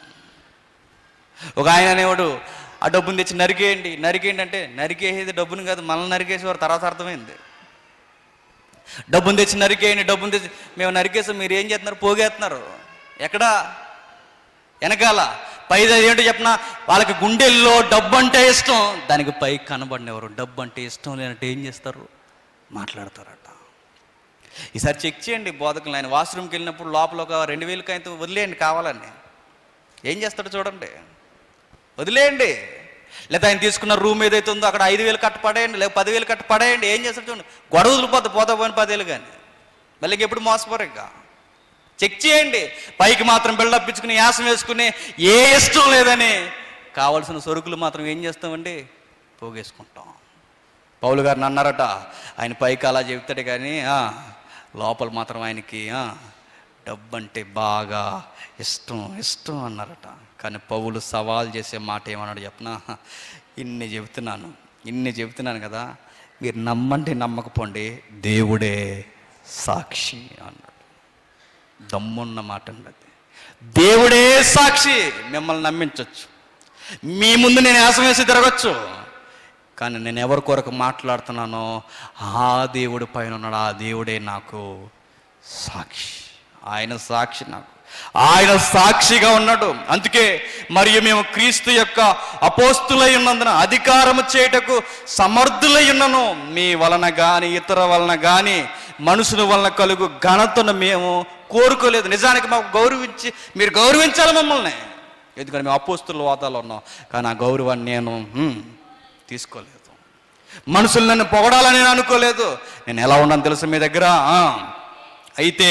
ఒక ఆయన అనేవాడు ఆ డబ్బుని తెచ్చి నరికేయండి నరికేయండి అంటే నరికేసేది డబ్బుని కాదు మనల్ని నరికేసేవారు తర్వాత అర్థమైంది డబ్బుని తెచ్చి నరికేయండి డబ్బుని తెచ్చి మేము నరికేసాం మీరు ఏం చేస్తున్నారు పోగేస్తున్నారు ఎక్కడా వెనకాల పైది ఏంటో చెప్పిన వాళ్ళకి గుండెల్లో డబ్బు అంటే ఇష్టం దానికి పై కనబడినెవరు డబ్బు అంటే ఇష్టం లేనట్టు ఏం చేస్తారు మాట్లాడతారట ఈసారి చెక్ చేయండి బోధకులు ఆయన వాష్రూమ్కి వెళ్ళినప్పుడు లోపల ఒక రెండు వేలు కాగితం వదిలేయండి కావాలని ఏం చేస్తాడు చూడండి వదిలేయండి లేదా ఆయన తీసుకున్న రూమ్ ఏదైతే ఉందో అక్కడ ఐదు వేలు కట్ట పడేయండి లేదా పదివేలు కట్ట పడేయండి ఏం చేస్తాడు చూడండి గొడవ వదిలిపోద్ది పోతా పోయిన పదేళ్ళు కానీ మళ్ళీ ఎప్పుడు మోసపోరు ఇక చెక్ చేయండి పైకి మాత్రం బిల్డప్ ఇచ్చుకుని యాసం వేసుకుని ఏ ఇష్టం లేదని కావలసిన సరుకులు మాత్రం ఏం చేస్తామండి పోగేసుకుంటాం పౌలు గారిని అన్నారట ఆయన పైకి అలా చెప్తాడు కానీ ఆ, లోపల మాత్రం ఆయనకి ఆ, డబ్బు అంటే బాగా ఇష్టం ఇష్టం అన్నారట కానీ పౌలు సవాల్ చేసే మాట ఏమన్నాడు చెప్పనా ఇన్ని చెబుతున్నాను ఇన్ని చెబుతున్నాను కదా మీరు నమ్మండి నమ్మకపోండి దేవుడే సాక్షి అన్నాడు దమ్మున్న మాట అండి అది దేవుడే సాక్షి మిమ్మల్ని నమ్మించవచ్చు మీ ముందు నేను యాసం వేసి తిరగచ్చు కానీ నేను ఎవరి కొరకు మాట్లాడుతున్నానో ఆ దేవుడి పైన ఉన్నాడు ఆ దేవుడే నాకు సాక్షి ఆయన సాక్షి నాకు ఆయన సాక్షిగా ఉన్నాడు అందుకే మరియు మేము క్రీస్తు యొక్క అపోస్తులై ఉన్నందున అధికారము చేయుటకు సమర్థులై ఉన్నను మీ వలన గాని ఇతర వలన గాని మనుషుల వలన కలుగు ఘనతను మేము కోరుకోలేదు నిజానికి మాకు గౌరవించి మీరు గౌరవించాలి మమ్మల్ని ఎందుకంటే మేము అపోస్తుల వాతాలో ఉన్నాం కానీ ఆ గౌరవాన్ని నేను హ్మ్, తీసుకోలేదు మనుషులు నన్ను పొగడాలని నేను అనుకోలేదు నేను ఎలా ఉన్నాను తెలుసు మీ దగ్గర ఆ, అయితే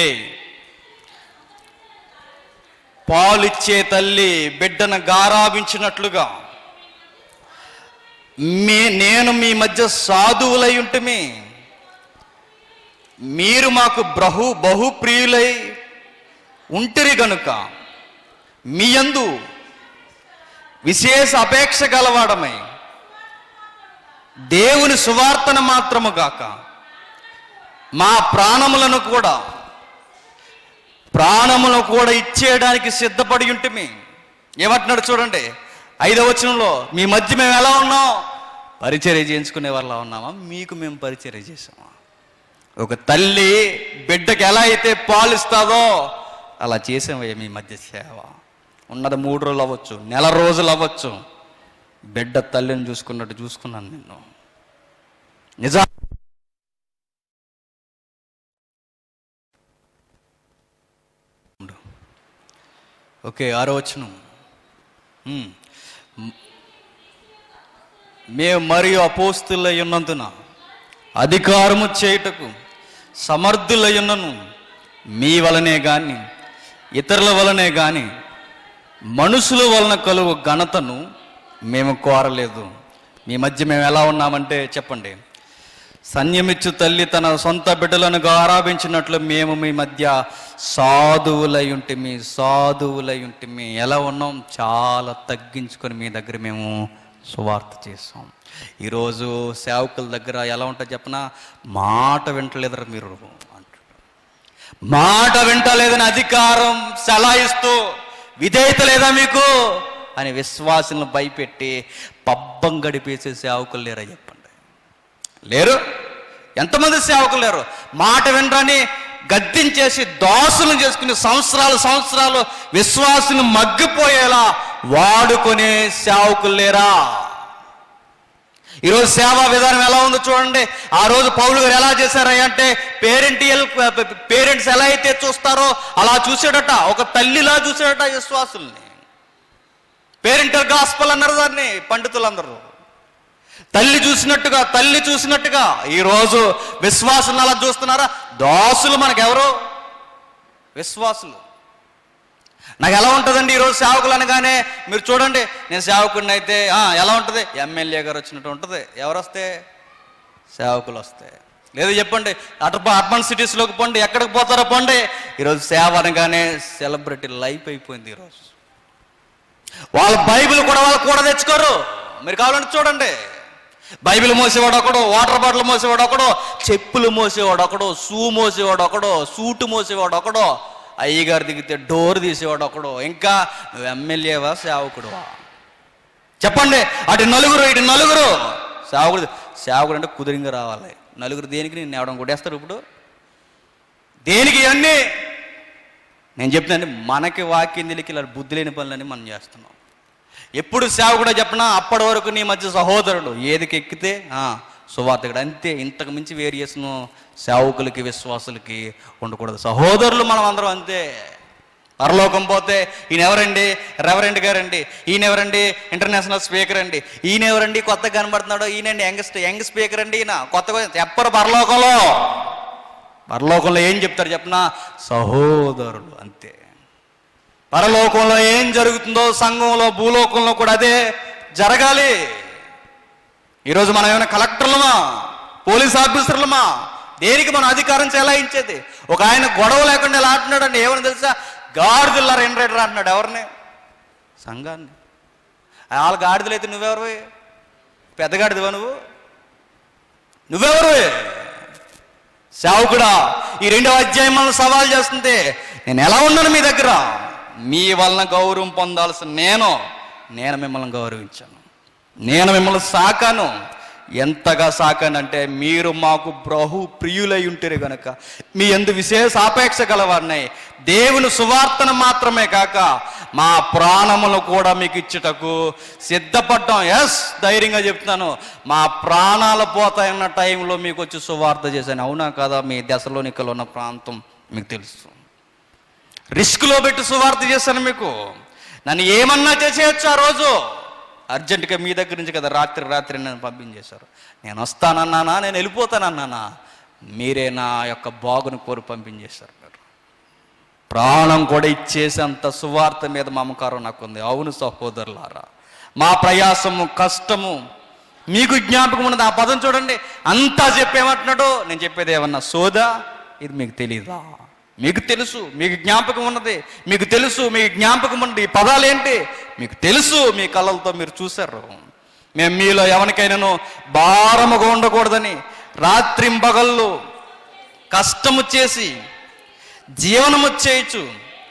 పాలిచ్చే తల్లి బిడ్డను గారాభించినట్లుగా మీ నేను మీ మధ్య సాధువులై ఉంటుమి మీరు మాకు బహు బహుప్రియులై ఉంటిరి గనుక మీ యందు విశేష అపేక్ష గలవాడమై దేవుని సువార్తన మాత్రము గాక మా ప్రాణములను కూడా ప్రాణమును కూడా ఇచ్చేయడానికి సిద్ధపడి ఉంటుమి ఏమంటున్నాడు చూడండి ఐదవ వచనంలో మీ మధ్య మేము ఎలా ఉన్నాం పరిచర్య చేయించుకునే వాళ్ళ ఉన్నామా మీకు మేము పరిచర్య చేసామా ఒక తల్లి బిడ్డకి ఎలా అయితే పాలిస్తాదో అలా చేసామయ్యా మీ మధ్య సేవ ఉన్నది మూడు రోజులు అవ్వచ్చు నెల రోజులు అవ్వచ్చు బిడ్డ తల్లిని చూసుకున్నట్టు చూసుకున్నాను నిన్ను నిజా ఓకే ఆరో వచనం ఉమ్. మ్- మేము మరియు అపోస్తులై ఉన్నందున అధికారము చేయుటకు సమర్థులై ఉన్నను మీ వలనే గాని ఇతరుల వలనే గాని మనుషుల వలన కలుగు ఘనతను మేము కోరలేదు మీ మధ్య మేము ఎలా ఉన్నామంటే చెప్పండి సన్యమిచ్చు తల్లి తన సొంత బిడ్డలను ఆరాధించినట్లు మేము మీ మధ్య సాధువులై ఉంటే మీ సాధువులై ఉంటే మీ ఎలా ఉన్నాం చాలా తగ్గించుకొని మీ దగ్గర మేము సువార్త చేసాం ఈరోజు సేవకుల దగ్గర ఎలా ఉంటుంది చెప్పనా మాట వింటలేదరా మీరు అంటారు మాట వింటలేదని అధికారం సలాయిస్తూ విధేయత లేదా మీకు అని విశ్వాసులను భయపెట్టి పబ్బం గడిపేసే సేవకులు లేరా చెప్పండి లేరు ఎంతమంది సేవకులు లేరు మాట వినరని గద్దించేసి దోసులను చేసుకుని సంవత్సరాలు సంవత్సరాలు విశ్వాసులు మగ్గిపోయేలా వాడుకునే సేవకులు లేరా ఈరోజు సేవా విధానం ఎలా ఉందో చూడండి ఆ రోజు పౌలు గారు ఎలా చేశారయ్య అంటే పేరెంటియల్ పేరెంట్స్ ఎలా అయితే చూస్తారో అలా చూసాడట ఒక తల్లిలా చూసాడట విశ్వాసుల్ని పేరెంటల్ గాస్పల్ అన్నారు దాన్ని పండితులందరూ తల్లి చూసినట్టుగా తల్లి చూసినట్టుగా ఈరోజు విశ్వాసులను అలా చూస్తున్నారా దాసులు మనకెవరు విశ్వాసులు నాకు ఎలా ఉంటుందండి ఈరోజు సేవకులు అనగానే మీరు చూడండి నేను సేవకుడిని అయితే ఆ, ఎలా ఉంటుంది ఎమ్మెల్యే గారు వచ్చినట్టు ఉంటుంది ఎవరు వస్తే సేవకులు వస్తాయి లేదా చెప్పండి అటు అర్బన్ సిటీస్లోకి పోండి ఎక్కడికి పోతారో పోండి ఈరోజు సేవ అనగానే సెలబ్రిటీ లైఫ్ అయిపోయింది ఈరోజు వాళ్ళ బైబిల్ కూడా వాళ్ళు కూడా తెచ్చుకోరు మీరు కావాలంటే చూడండి బైబిల్ మోసేవాడు ఒకడు వాటర్ బాటిల్ మోసేవాడు ఒకడు చెప్పులు మోసేవాడు ఒకడు షూ మోసేవాడు ఒకడు సూటు మోసేవాడు ఒకడు అయ్యగారు దిగితే డోర్ తీసేవాడు ఒకడు ఇంకా నువ్వు ఎమ్మెల్యేవా సేవకుడువా చెప్పండి అటు నలుగురు ఇటు నలుగురు సేవకుడు సేవకుడు అంటే కుదిరింగా రావాలి నలుగురు దేనికి నేను ఎవడం కొట్టేస్తారు ఇప్పుడు దేనికి ఇవన్నీ నేను చెప్తాను మనకి వాక్యం తెలికి ఇలా బుద్ధి లేని పనులని మనం చేస్తున్నాం ఎప్పుడు సేవకుడో చెప్పినా అప్పటి వరకు నీ మధ్య సహోదరుడు ఏదికి ఎక్కితే ఆ, సువార్తకుడు అంతే ఇంతకు మించి వేరియేషన్ సేవకులకి విశ్వాసులకి ఉండకూడదు సహోదరులు మనం అందరం అంతే పరలోకం పోతే ఈయన ఎవరండి రెవరెండ్ గారండి ఈయన ఎవరండి ఇంటర్నేషనల్ స్పీకర్ అండి ఈయన ఎవరండి కొత్తగా కనబడుతున్నాడు ఈయనండి యంగెస్ట్ యంగ్ స్పీకర్ అండి ఈయన కొత్తగా చెప్పరు పరలోకంలో పరలోకంలో ఏం చెప్తారు చెప్పనా సహోదరులు అంతే పరలోకంలో ఏం జరుగుతుందో సంఘంలో భూలోకంలో కూడా అదే జరగాలి ఈరోజు మనం ఏమైనా కలెక్టర్లమా పోలీస్ ఆఫీసర్లమా దేనికి మనం అధికారం చెలాయించేది ఒక ఆయన గొడవ లేకుండా ఎలా అంటున్నాడు అండి ఏమని తెలుసా గాడిదిల్లారు ఎండ్రైడర్ అంటున్నాడు ఎవరిని సంఘాన్ని వాళ్ళ గాడిదలు అయితే నువ్వెవరు పెద్ద గాడిదివా నువ్వు నువ్వెవరు సేవకుడా ఈ రెండవ అధ్యాయం మనల్ని సవాల్ చేస్తుంది నేను ఎలా ఉన్నాను మీ దగ్గర మీ వలన గౌరవం పొందాల్సిన నేను నేను మిమ్మల్ని గౌరవించాను నేను మిమ్మల్ని సాకాను ఎంతగా సాకానంటే మీరు మాకు బహు ప్రియులై ఉంటేరు గనక మీ ఎందు విశేష ఆపేక్ష గలవాడినాయి దేవుని సువార్తను మాత్రమే కాక మా ప్రాణములు కూడా మీకు ఇచ్చుటకు సిద్ధపడ్డాం ఎస్ ధైర్యంగా చెప్తున్నాను మా ప్రాణాలు పోతాయన్న టైంలో మీకు వచ్చి సువార్త చేశాను అవునా కదా మీ దశలోనికలో ఉన్న ప్రాంతం మీకు తెలుసు రిస్క్లో పెట్టి సువార్త చేశాను మీకు నన్ను ఏమన్నా చేసేయచ్చు ఆ రోజు అర్జెంటుగా మీ దగ్గర నుంచి కదా రాత్రి రాత్రి నన్ను పంపించేశారు నేను వస్తానన్నానా నేను వెళ్ళిపోతానన్నానా మీరే నా యొక్క బాగుని కోరి పంపించేశారు మీరు ప్రాణం కూడా ఇచ్చేసేంత సువార్త మీద మమకారం నాకు ఉంది అవును సహోదరులారా మా ప్రయాసము కష్టము మీకు జ్ఞాపకం ఉన్నది ఆ పదం చూడండి అంతా చెప్పేమంటున్నాడు నేను చెప్పేది ఏమన్నా సోదా ఇది మీకు తెలీదా మీకు తెలుసు మీకు జ్ఞాపకం ఉన్నది మీకు తెలుసు మీకు జ్ఞాపకం ఉన్నది ఈ పదాలు ఏంటి మీకు తెలుసు మీ కళ్ళలతో మీరు చూశారు మేము మీలో ఎవరికైనాను భారముగా ఉండకూడదని రాత్రింబగళ్ళు కష్టము చేసి జీవనము చేయొచ్చు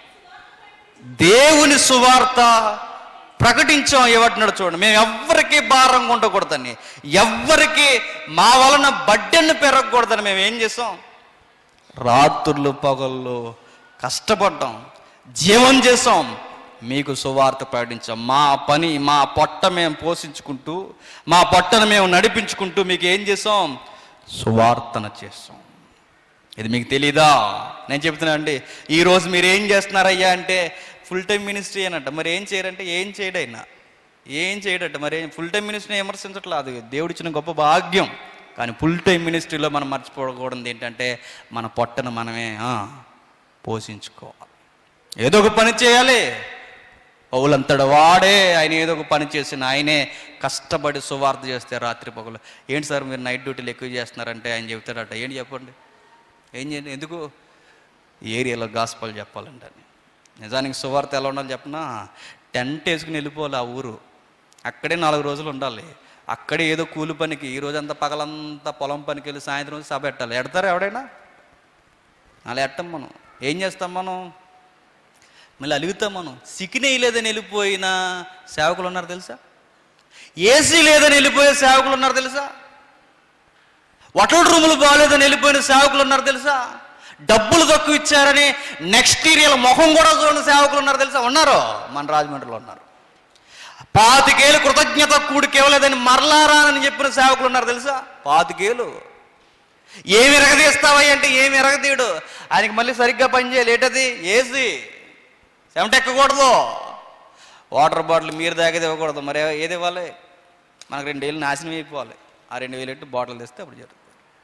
దేవుని సువార్త ప్రకటించాం ఏమంటున్నాడు చూడండి మేము ఎవ్వరికి భారంగా ఉండకూడదని ఎవ్వరికి మా వలన బడ్డెను పెరగకూడదని మేము ఏం చేసాం రాత్రులు పగళ్ళు కష్టపడ్డాం జీవం చేసాం మీకు సువార్త ప్రకటించాం మా పని మా పొట్ట మేము పోషించుకుంటూ మా పొట్టను మేము నడిపించుకుంటూ మీకు ఏం చేసాం సువార్తన చేసాం ఇది మీకు తెలీదా నేను చెప్తున్నా అండి ఈరోజు మీరు ఏం చేస్తున్నారయ్యా అంటే ఫుల్ టైం మినిస్ట్రీ అనంట మరి ఏం చేయరంటే ఏం చేయడైనా ఏం చేయడట మరి ఫుల్ టైం మినిస్ట్రీని విమర్శించట్లేదు అది దేవుడిచ్చిన గొప్ప భాగ్యం కానీ ఫుల్ టైం మినిస్ట్రీలో మనం మర్చిపోకూడదు ఏంటంటే మన పొట్టను మనమే ఆ, పోషించుకోవాలి ఏదో ఒక పని చేయాలి పౌలంతడు వాడే ఆయన ఏదో ఒక పని చేసిన ఆయనే కష్టపడి సువార్త చేస్తే రాత్రి పగలు ఏంటి సార్ మీరు నైట్ డ్యూటీలు ఎక్కువ చేస్తున్నారంటే ఆయన చెప్తాడట ఏంటి చెప్పండి ఏం చేయండి ఎందుకు ఏరియాలో గాస్పల్ చెప్పాలంటే అని. నిజానికి సువార్త ఎలా ఉండాలి చెప్పనా టెంట్ వేసుకుని వెళ్ళిపోవాలి ఆ ఊరు అక్కడే నాలుగు రోజులు ఉండాలి అక్కడే ఏదో కూలి పనికి ఈ రోజంతా పగలంతా పొలం పనికి వెళ్ళి సాయంత్రం వచ్చి సభ పెట్టాలి ఎడతారా ఎవడైనా అలా ఎట్టం మనం ఏం చేస్తాం మనం మళ్ళీ అలుగుతాం మనం సికినే లేదని వెళ్ళిపోయిన సేవకులు ఉన్నారు తెలుసా ఏసీ లేదని వెళ్ళిపోయే సేవకులు ఉన్నారు తెలుసా వటల్ రూములు బాగాలేదని వెళ్ళిపోయిన సేవకులు ఉన్నారు తెలుసా డబ్బులు తక్కువ ఇచ్చారని నెక్స్ట్ ఇయర్ ముఖం కూడా చూడని సేవకులు ఉన్నారు తెలుసా ఉన్నారు మన రాజమండ్రిలో ఉన్నారు పాతికేలు కృతజ్ఞత కూడికి ఇవ్వలేదని మరలారా అని చెప్పిన సేవకులు ఉన్నారు తెలుసా పాతికేలు ఏమి ఎరగదీస్తావయ్య అంటే ఏమి ఎరగదీయడు ఆయనకి మళ్ళీ సరిగ్గా పనిచేయాలి ఏంటది ఏసీ చెమట ఎక్కకూడదు వాటర్ బాటిల్ మీరు తాగేది ఇవ్వకూడదు మరి ఏది ఇవ్వాలి మనకు రెండు వేలు నాశనం అయిపోవాలి ఆ రెండు వేలు ఎట్టు బాటిల్ తెస్తే అప్పుడు జరుగుతుంది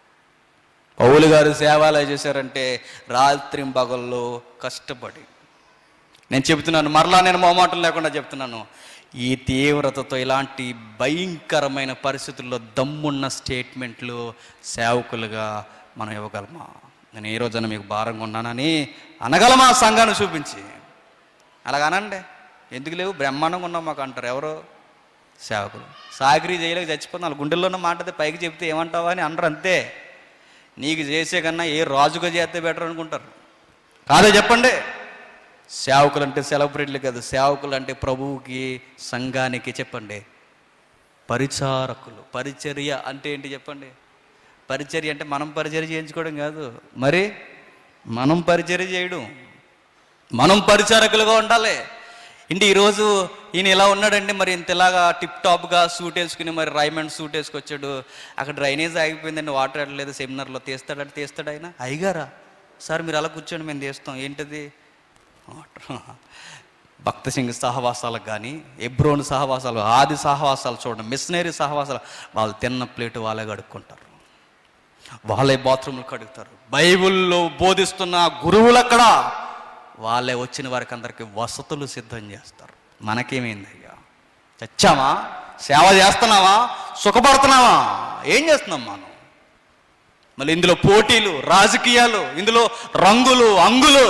పౌలు గారు సేవలు చేశారంటే రాత్రి పగల్లో కష్టపడి నేను చెబుతున్నాను మరలా నేను మొహమాటం లేకుండా చెప్తున్నాను ఈ తీవ్రతతో ఇలాంటి భయంకరమైన పరిస్థితుల్లో దమ్మున్న స్టేట్మెంట్లు సేవకులుగా మనం ఇవ్వగలమా నేను ఏ రోజున మీకు భారంగా ఉన్నానని అనగలమా సంఘాన్ని చూపించి అలాగనండి ఎందుకు లేవు బ్రహ్మాండంగా ఉన్నాం మాకు అంటారు ఎవరు సేవకులు సాగరి చేయలేక చచ్చిపోతున్నా వాళ్ళ గుండెల్లో ఉన్న మాటది పైకి చెప్తే ఏమంటావా అని అనరు అంతే నీకు చేసే కన్నా ఏ రాజుగా చేస్తే బెటర్ అనుకుంటారు కాదే చెప్పండి సేవకులు అంటే సెలబ్రిటీలు కాదు సేవకులు అంటే ప్రభువుకి సంఘానికి చెప్పండి పరిచారకులు పరిచర్య అంటే ఏంటి చెప్పండి పరిచర్య అంటే మనం పరిచర్య చేయించుకోవడం కాదు మరి మనం పరిచర్య చేయడం మనం పరిచారకులుగా ఉండాలి ఇంటి ఈరోజు ఈయన ఇలా ఉన్నాడండి మరి ఇంత ఇలాగా టిప్ టాప్గా సూట్ వేసుకుని మరి రైమండ్ సూట్ వేసుకొచ్చాడు అక్కడ డ్రైనేజ్ ఆగిపోయిందండి వాటర్ అట్లేదు సెమినార్లో తీస్తాడంటే తీస్తాడు ఆయన అయ్యగారా సార్ మీరు అలా కూర్చోండి మేము తీస్తాం ఏంటది వాటర్ భక్త సింగ్ సహవాసాలకు కానీ ఎబ్రోన్ సహవాసాలు ఆది సహవాసాలు చూడండి మిషనరీ సహవాసాలు వాళ్ళు తిన్న ప్లేట్ వాళ్ళే కడుక్కుంటారు వాళ్ళే బాత్రూమ్లు కడుగుతారు బైబిల్లో బోధిస్తున్న గురువులు అక్కడ వాళ్ళే వచ్చిన వారికి అందరికి వసతులు సిద్ధం చేస్తారు మనకేమైంది అయ్యా చచ్చామా సేవ చేస్తున్నావా సుఖపడుతున్నావా ఏం చేస్తున్నాం మనం మళ్ళీ ఇందులో పోటీలు రాజకీయాలు ఇందులో రంగులు అంగులు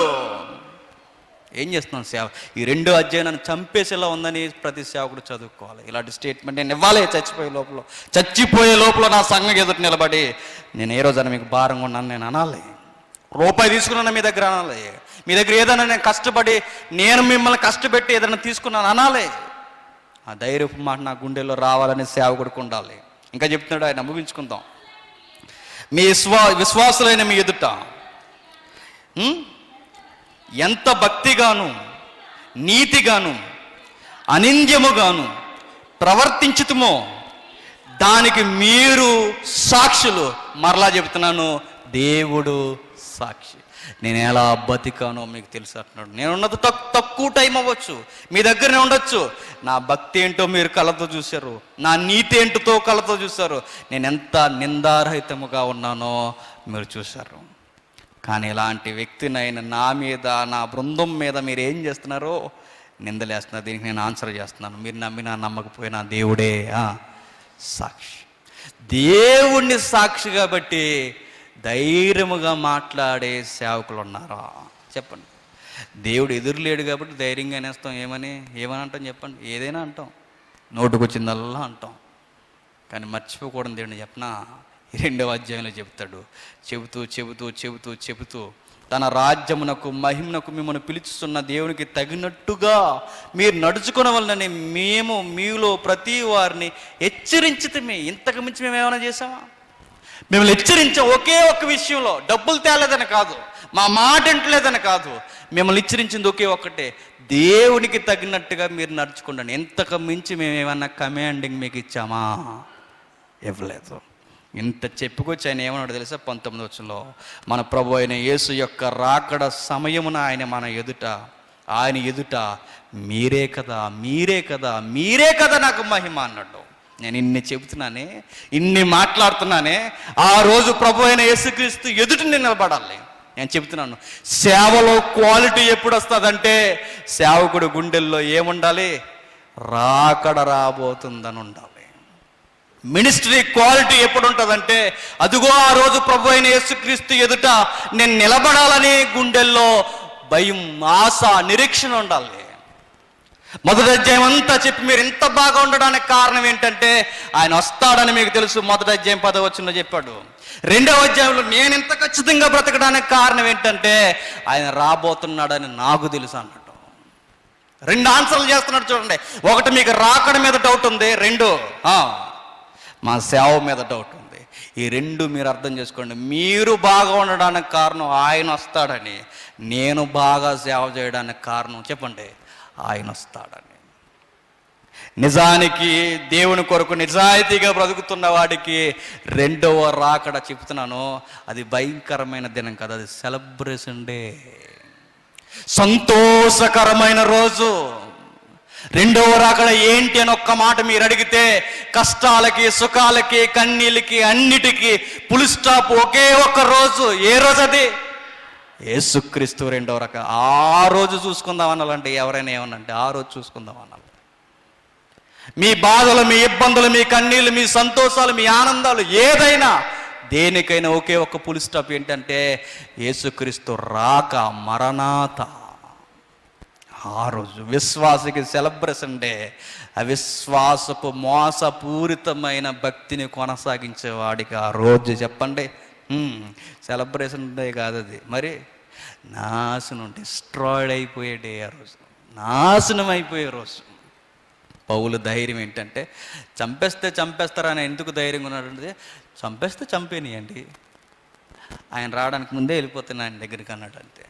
ఏం చేస్తున్నాం సేవ ఈ రెండో అధ్యాయాన్ని చంపేసేలా ఉందని ప్రతి సేవకుడు చదువుకోవాలి ఇలాంటి స్టేట్మెంట్ నేను ఇవ్వాలి చచ్చిపోయే లోపల చచ్చిపోయే లోపల నా సంఘం ఎదుటి నిలబడి నేను ఏ రోజైనా మీకు భారంగా ఉన్నాను నేను అనాలి రూపాయి తీసుకున్నాను మీ దగ్గర అనాలి మీ దగ్గర ఏదైనా నేను కష్టపడి నేను మిమ్మల్ని కష్టపెట్టి ఏదైనా తీసుకున్నాను అనాలి ఆ ధైర్యపు మాట నా గుండెల్లో రావాలని సేవకుడికి ఉండాలి ఇంకా చెప్తున్నాడు ఆయన ముగించుకుందాం మీ విశ్వా విశ్వాసులైన మీ ఎదుట ఉం? ఎంత భక్తిగాను నీతిగాను అనింద్యముగాను ప్రవర్తించుతుమో దానికి మీరు సాక్షులు మరలా చెబుతున్నాను దేవుడు సాక్షి నేను ఎలా బతికానో మీకు తెలుసు అంటున్నాడు నేను ఉన్నది తక్ తక్కువ టైం అవ్వచ్చు మీ దగ్గరనే ఉండొచ్చు నా భక్తి ఏంటో మీరు కళ్ళతో చూశారు నా నీతి ఏంటో కళ్ళతో చూశారు నేను ఎంత నిందారహితముగా ఉన్నానో మీరు చూశారు కానీ ఇలాంటి వ్యక్తినైనా నా మీద నా బృందం మీద మీరు ఏం చేస్తున్నారో నిందలేస్తున్నారు దీనికి నేను ఆన్సర్ చేస్తున్నాను మీరు నమ్మినా నమ్మకపోయినా దేవుడే ఆ, సాక్షి దేవుణ్ణి సాక్షిగా బట్టి ధైర్యముగా మాట్లాడే సేవకులు ఉన్నారా చెప్పండి దేవుడు ఎదురులేడు కాబట్టి ధైర్యంగా అనేస్తాం ఏమని ఏమని అంటాం చెప్పండి ఏదైనా అంటాం నోటుకొచ్చిందల్లా అంటాం కానీ మర్చిపోకూడదు దేవుని చెప్పనా ఈ రెండవ అధ్యాయంలో చెబుతాడు చెబుతూ చెబుతూ చెబుతూ చెబుతూ తన రాజ్యమునకు మహిమనకు మిమ్మల్ని పిలుచుతున్న దేవునికి తగినట్టుగా మీరు నడుచుకున్న వలనని మేము మీలో ప్రతి వారిని హెచ్చరించితమే ఇంతకు మించి మేము ఏమైనా చేసామా మిమ్మల్ని హెచ్చరించాం ఒకే ఒక్క విషయంలో డబ్బులు తేలేదని కాదు మా మాట వింటలేదని కాదు మిమ్మల్ని హెచ్చరించింది ఒకే ఒక్కటే దేవునికి తగినట్టుగా మీరు నడుచుకుండండి ఎంతకు మించి మేము ఏమన్నా కమాండింగ్ మీకు ఇచ్చామా ఇవ్వలేదు ఇంత చెప్పుకొచ్చి ఆయన ఏమన్నాడు తెలుసా పంతొమ్మిది వచ్చంలో మన ప్రభు అయిన యేసు యొక్క రాకడ సమయమున ఆయన మన ఎదుట ఆయన ఎదుట మీరే కదా మీరే కదా మీరే కదా నాకు మహిమ అన్నాడు నేను ఇన్ని చెబుతున్నానే ఇన్ని మాట్లాడుతున్నానే ఆ రోజు ప్రభు అయిన యేసుక్రీస్తు ఎదుట నేను నిలబడాలి నేను చెబుతున్నాను సేవలో క్వాలిటీ ఎప్పుడు వస్తుందంటే సేవకుడు గుండెల్లో ఏముండాలి రాకడ రాబోతుందని ఉండాలి మినిస్ట్రీ క్వాలిటీ ఎప్పుడు ఉంటుందంటే అదిగో ఆ రోజు ప్రభు అయిన యేసుక్రీస్తు ఎదుట నేను నిలబడాలని గుండెల్లో భయం ఆశ నిరీక్షణ ఉండాలి మొదటి అధ్యాయం అంతా చెప్పి మీరు ఇంత బాగా ఉండడానికి కారణం ఏంటంటే ఆయన వస్తాడని మీకు తెలుసు మొదటి అధ్యాయం పదవచ్చులో చెప్పాడు రెండవ అధ్యాయంలో నేను ఇంత ఖచ్చితంగా బ్రతకడానికి కారణం ఏంటంటే ఆయన రాబోతున్నాడని నాకు తెలుసు అన్నట్టు రెండు ఆన్సర్లు చేస్తున్నాడు చూడండి ఒకటి మీకు రాకడ మీద డౌట్ ఉంది రెండు ఆ, మా సేవ మీద డౌట్ ఉంది ఈ రెండు మీరు అర్థం చేసుకోండి మీరు బాగా ఉండడానికి కారణం ఆయన వస్తాడని నేను బాగా సేవ చేయడానికి కారణం చెప్పండి ఆయన వస్తాడని నిజానికి దేవుని కొరకు నిజాయితీగా బ్రతుకుతున్న వాడికి రెండవ రాకడ చెప్తున్నాను అది భయంకరమైన దినం కదా అది సెలబ్రేషన్ డే సంతోషకరమైన రోజు రెండవ రాకడ ఏంటి అని ఒక్క మాట మీరు అడిగితే కష్టాలకి సుఖాలకి కన్నీళ్ళకి అన్నిటికీ పులి స్టాప్ ఒకే ఒక్క రోజు ఏ రోజు అది యేసుక్రీస్తు రెండవ రక ఆ రోజు చూసుకుందాం అనాలంటే ఎవరైనా ఏమనంటే ఆ రోజు చూసుకుందాం అనాలి మీ బాధలు మీ ఇబ్బందులు మీ కన్నీళ్ళు మీ సంతోషాలు మీ ఆనందాలు ఏదైనా దేనికైనా ఒకే ఒక్క పులి స్టాప్ ఏంటంటే యేసుక్రీస్తు రాక మరణాత ఆ రోజు విశ్వాసకి సెలబ్రేషన్ డే అవిశ్వాసపు మోసపూరితమైన భక్తిని కొనసాగించే వాడికి ఆ రోజు చెప్పండి సెలబ్రేషన్ డే కాదు అది మరి నాశనం డిస్ట్రాయిడ్ అయిపోయే డే ఆ రోజు నాశనం అయిపోయే రోజు పౌలు ధైర్యం ఏంటంటే చంపేస్తే చంపేస్తారని ఎందుకు ధైర్యంగా ఉన్నాడంటే చంపేస్తే చంపేనియండి ఆయన రావడానికి ముందే వెళ్ళిపోతున్నా ఆయన దగ్గరికి అన్నాడు అంతే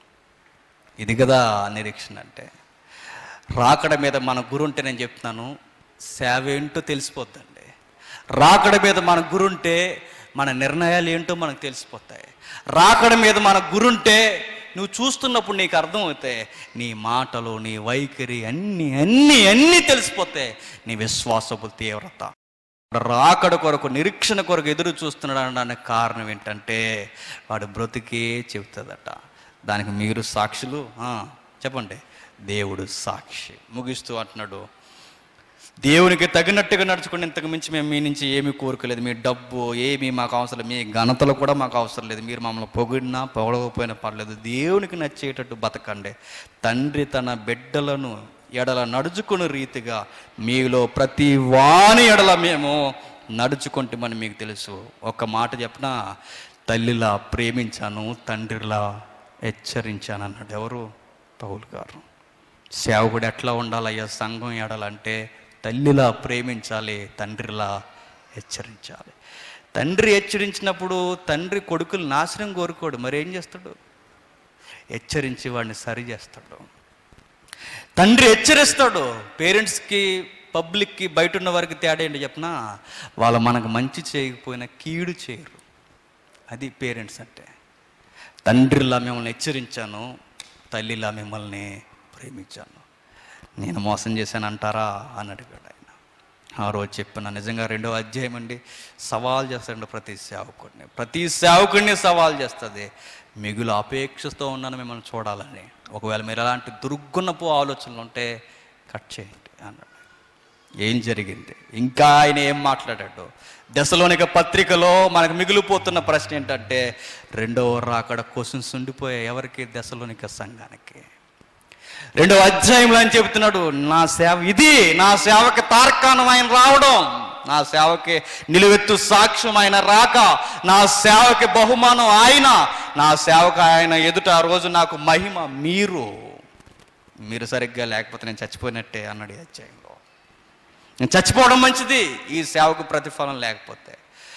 ఇది కదా నిరీక్షణ అంటే రాకడ మీద మన గురు ఉంటే నేను చెప్తున్నాను సేవ ఏంటో తెలిసిపోద్దండి రాకడ మీద మన గురుంటే మన నిర్ణయాలు ఏంటో మనకు తెలిసిపోతాయి రాకడ మీద మన గురుంటే నువ్వు చూస్తున్నప్పుడు నీకు అర్థమవుతాయి నీ మాటలు నీ వైఖరి అన్నీ అన్నీ అన్నీ తెలిసిపోతాయి నీ విశ్వాసపు తీవ్రత రాకడ కొరకు నిరీక్షణ కొరకు ఎదురు చూస్తున్నాడు అనడానికి కారణం ఏంటంటే వాడు బ్రతికే చెబుతుందట దానికి మీరు సాక్షులు ఆ, చెప్పండి దేవుడు సాక్షి ముగిస్తూ అంటున్నాడు దేవునికి తగినట్టుగా నడుచుకుని ఇంతకు మించి మేము మీ నుంచి ఏమీ కోరుకోలేదు మీ డబ్బు ఏమీ మాకు అవసరం లేదు. మీ ఘనతలు కూడా మాకు అవసరం లేదు మీరు మమ్మల్ని పొగిడినా పొగడకపోయినా పర్లేదు దేవునికి నచ్చేటట్టు బతకండి తండ్రి తన బిడ్డలను ఎడల నడుచుకుని రీతిగా మీలో ప్రతి వాని ఎడల మేము నడుచుకుంటామని మీకు తెలుసు ఒక మాట చెప్పిన తల్లిలా ప్రేమించాను తండ్రిలా హెచ్చరించాను అన్నాడు ఎవరు పౌలు గారు సేవకుడు ఎట్లా ఉండాలయ్యా సంఘం ఎడాలంటే తల్లిలా ప్రేమించాలి తండ్రిలా హెచ్చరించాలి తండ్రి హెచ్చరించినప్పుడు తండ్రి కొడుకులు నాశనం కోరుకోడు మరి ఏం చేస్తాడు హెచ్చరించి వాడిని సరి చేస్తాడు తండ్రి హెచ్చరిస్తాడు పేరెంట్స్కి పబ్లిక్కి బయట ఉన్న వారికి తేడా ఏంటి చెప్పనా వాళ్ళు మనకు మంచి చేయకపోయినా కీడు చేయరు అది పేరెంట్స్ అంటే తండ్రిలా మిమ్మల్ని హెచ్చరించాను తల్లిలా మిమ్మల్ని ప్రేమించాను నేను మోసం చేశాను అంటారా అని అడిగాడు ఆయన ఆ రోజు చెప్పిన నిజంగా రెండో అధ్యాయం అండి సవాల్ చేస్తాడు ప్రతి సేవకుడిని ప్రతి సేవకుడిని సవాల్ చేస్తుంది మిగులు అపేక్షతో ఉన్నాను మిమ్మల్ని చూడాలని ఒకవేళ మీరు అలాంటి దుర్గుణపు ఆలోచనలు ఉంటే కట్ చేయండి అన్నాడు ఏం జరిగింది ఇంకా ఆయన ఏం మాట్లాడాడు దశలోనిక పత్రికలో మనకు మిగిలిపోతున్న ప్రశ్న ఏంటంటే రెండవ రాకడ క్వశ్చన్స్ ఉండిపోయాయి ఎవరికి దశలోనిక సంఘానికి రెండవ అధ్యాయంలో ఆయన చెబుతున్నాడు నా సేవ ఇది నా సేవకి తార్కాణం ఆయన రావడం నా సేవకి నిలువెత్తు సాక్ష్యం ఆయన రాక నా సేవకి బహుమానం ఆయన నా సేవకు ఆయన ఎదుట ఆ రోజు నాకు మహిమ మీరు మీరు సరిగ్గా లేకపోతే నేను చచ్చిపోయినట్టే అన్నాడు ఈ అధ్యాయంలో నేను చచ్చిపోవడం మంచిది ఈ సేవకు ప్రతిఫలం లేకపోతే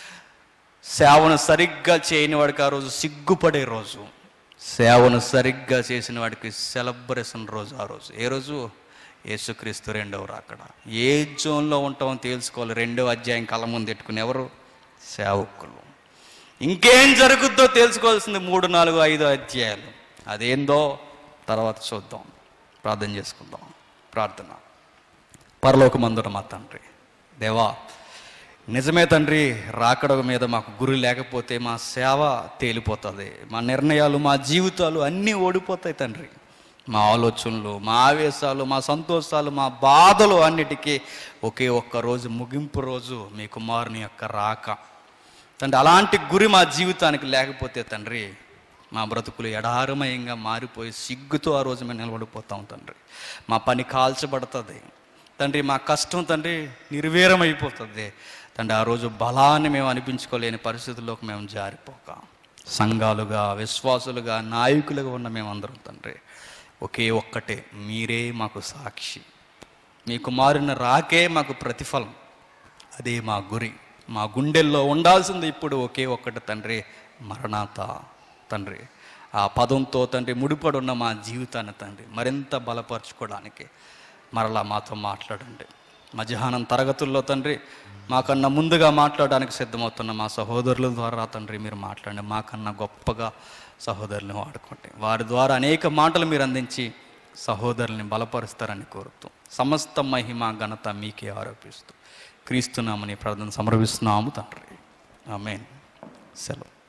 సేవను సరిగ్గా చేయని వాడికి ఆ రోజు సిగ్గుపడే రోజు సేవను సరిగ్గా చేసిన వాడికి సెలబ్రేషన్ రోజు ఆ రోజు ఏ రోజు యేసుక్రీస్తు రెండవ రాకడ ఏ జోన్లో ఉంటామో తెలుసుకోవాలి రెండవ అధ్యాయం కళ్ళ ముందు పెట్టుకుని ఎవరు సేవకులు ఇంకేం జరుగుద్దో తెలుసుకోవాల్సింది మూడు నాలుగు ఐదు అధ్యాయాలు అదేందో తర్వాత చూద్దాం ప్రార్థన చేసుకుందాం ప్రార్థన పరలోకమందున మా తండ్రి దేవా నిజమే తండ్రి రాకడ మీద మాకు గురి లేకపోతే మా సేవ తేలిపోతుంది మా నిర్ణయాలు మా జీవితాలు అన్నీ ఓడిపోతాయి తండ్రి మా ఆలోచనలు మా ఆవేశాలు మా సంతోషాలు మా బాధలు అన్నిటికీ ఒకే ఒక్క రోజు ముగింపు రోజు మీ కుమారుని యొక్క రాక తండ్రి అలాంటి గురి మా జీవితానికి లేకపోతే తండ్రి మా బ్రతుకులు ఎడారమయంగా మారిపోయి సిగ్గుతో ఆ రోజు మేము నిలబడిపోతాం తండ్రి మా పని కాల్చబడుతుంది తండ్రి మా కష్టం తండ్రి నిర్వీరమైపోతుంది తండ్రి ఆ రోజు బలాన్ని మేము అనిపించుకోలేని పరిస్థితుల్లోకి మేము జారిపోక సంఘాలుగా విశ్వాసులుగా నాయకులుగా ఉన్న మేమందరం తండ్రి ఒకే ఒక్కటే మీరే మాకు సాక్షి మీ కుమారుని రాకే మాకు ప్రతిఫలం అదే మా గురి మా గుండెల్లో ఉండాల్సింది ఇప్పుడు ఒకే ఒక్కటి తండ్రి మరణాత తండ్రి ఆ పదంతో తండ్రి ముడిపడి ఉన్న మా జీవితాన్ని తండ్రి మరింత బలపరచుకోవడానికి మరలా మాతో మాట్లాడండి మధ్యాహ్నం తరగతుల్లో తండ్రి మాకన్నా ముందుగా మాట్లాడడానికి సిద్ధమవుతున్న మా సహోదరుల ద్వారా తండ్రి మీరు మాట్లాడండి మాకన్నా గొప్పగా సహోదరులను వాడుకోండి వారి ద్వారా అనేక మాటలు మీరు అందించి సహోదరుల్ని బలపరుస్తారని కోరుతూ సమస్త మహిమ ఘనత మీకే ఆరోపిస్తూ క్రీస్తున్నామని ప్రార్థన సమర్పిస్తున్నాము తండ్రి ఆమెన్ సెలవు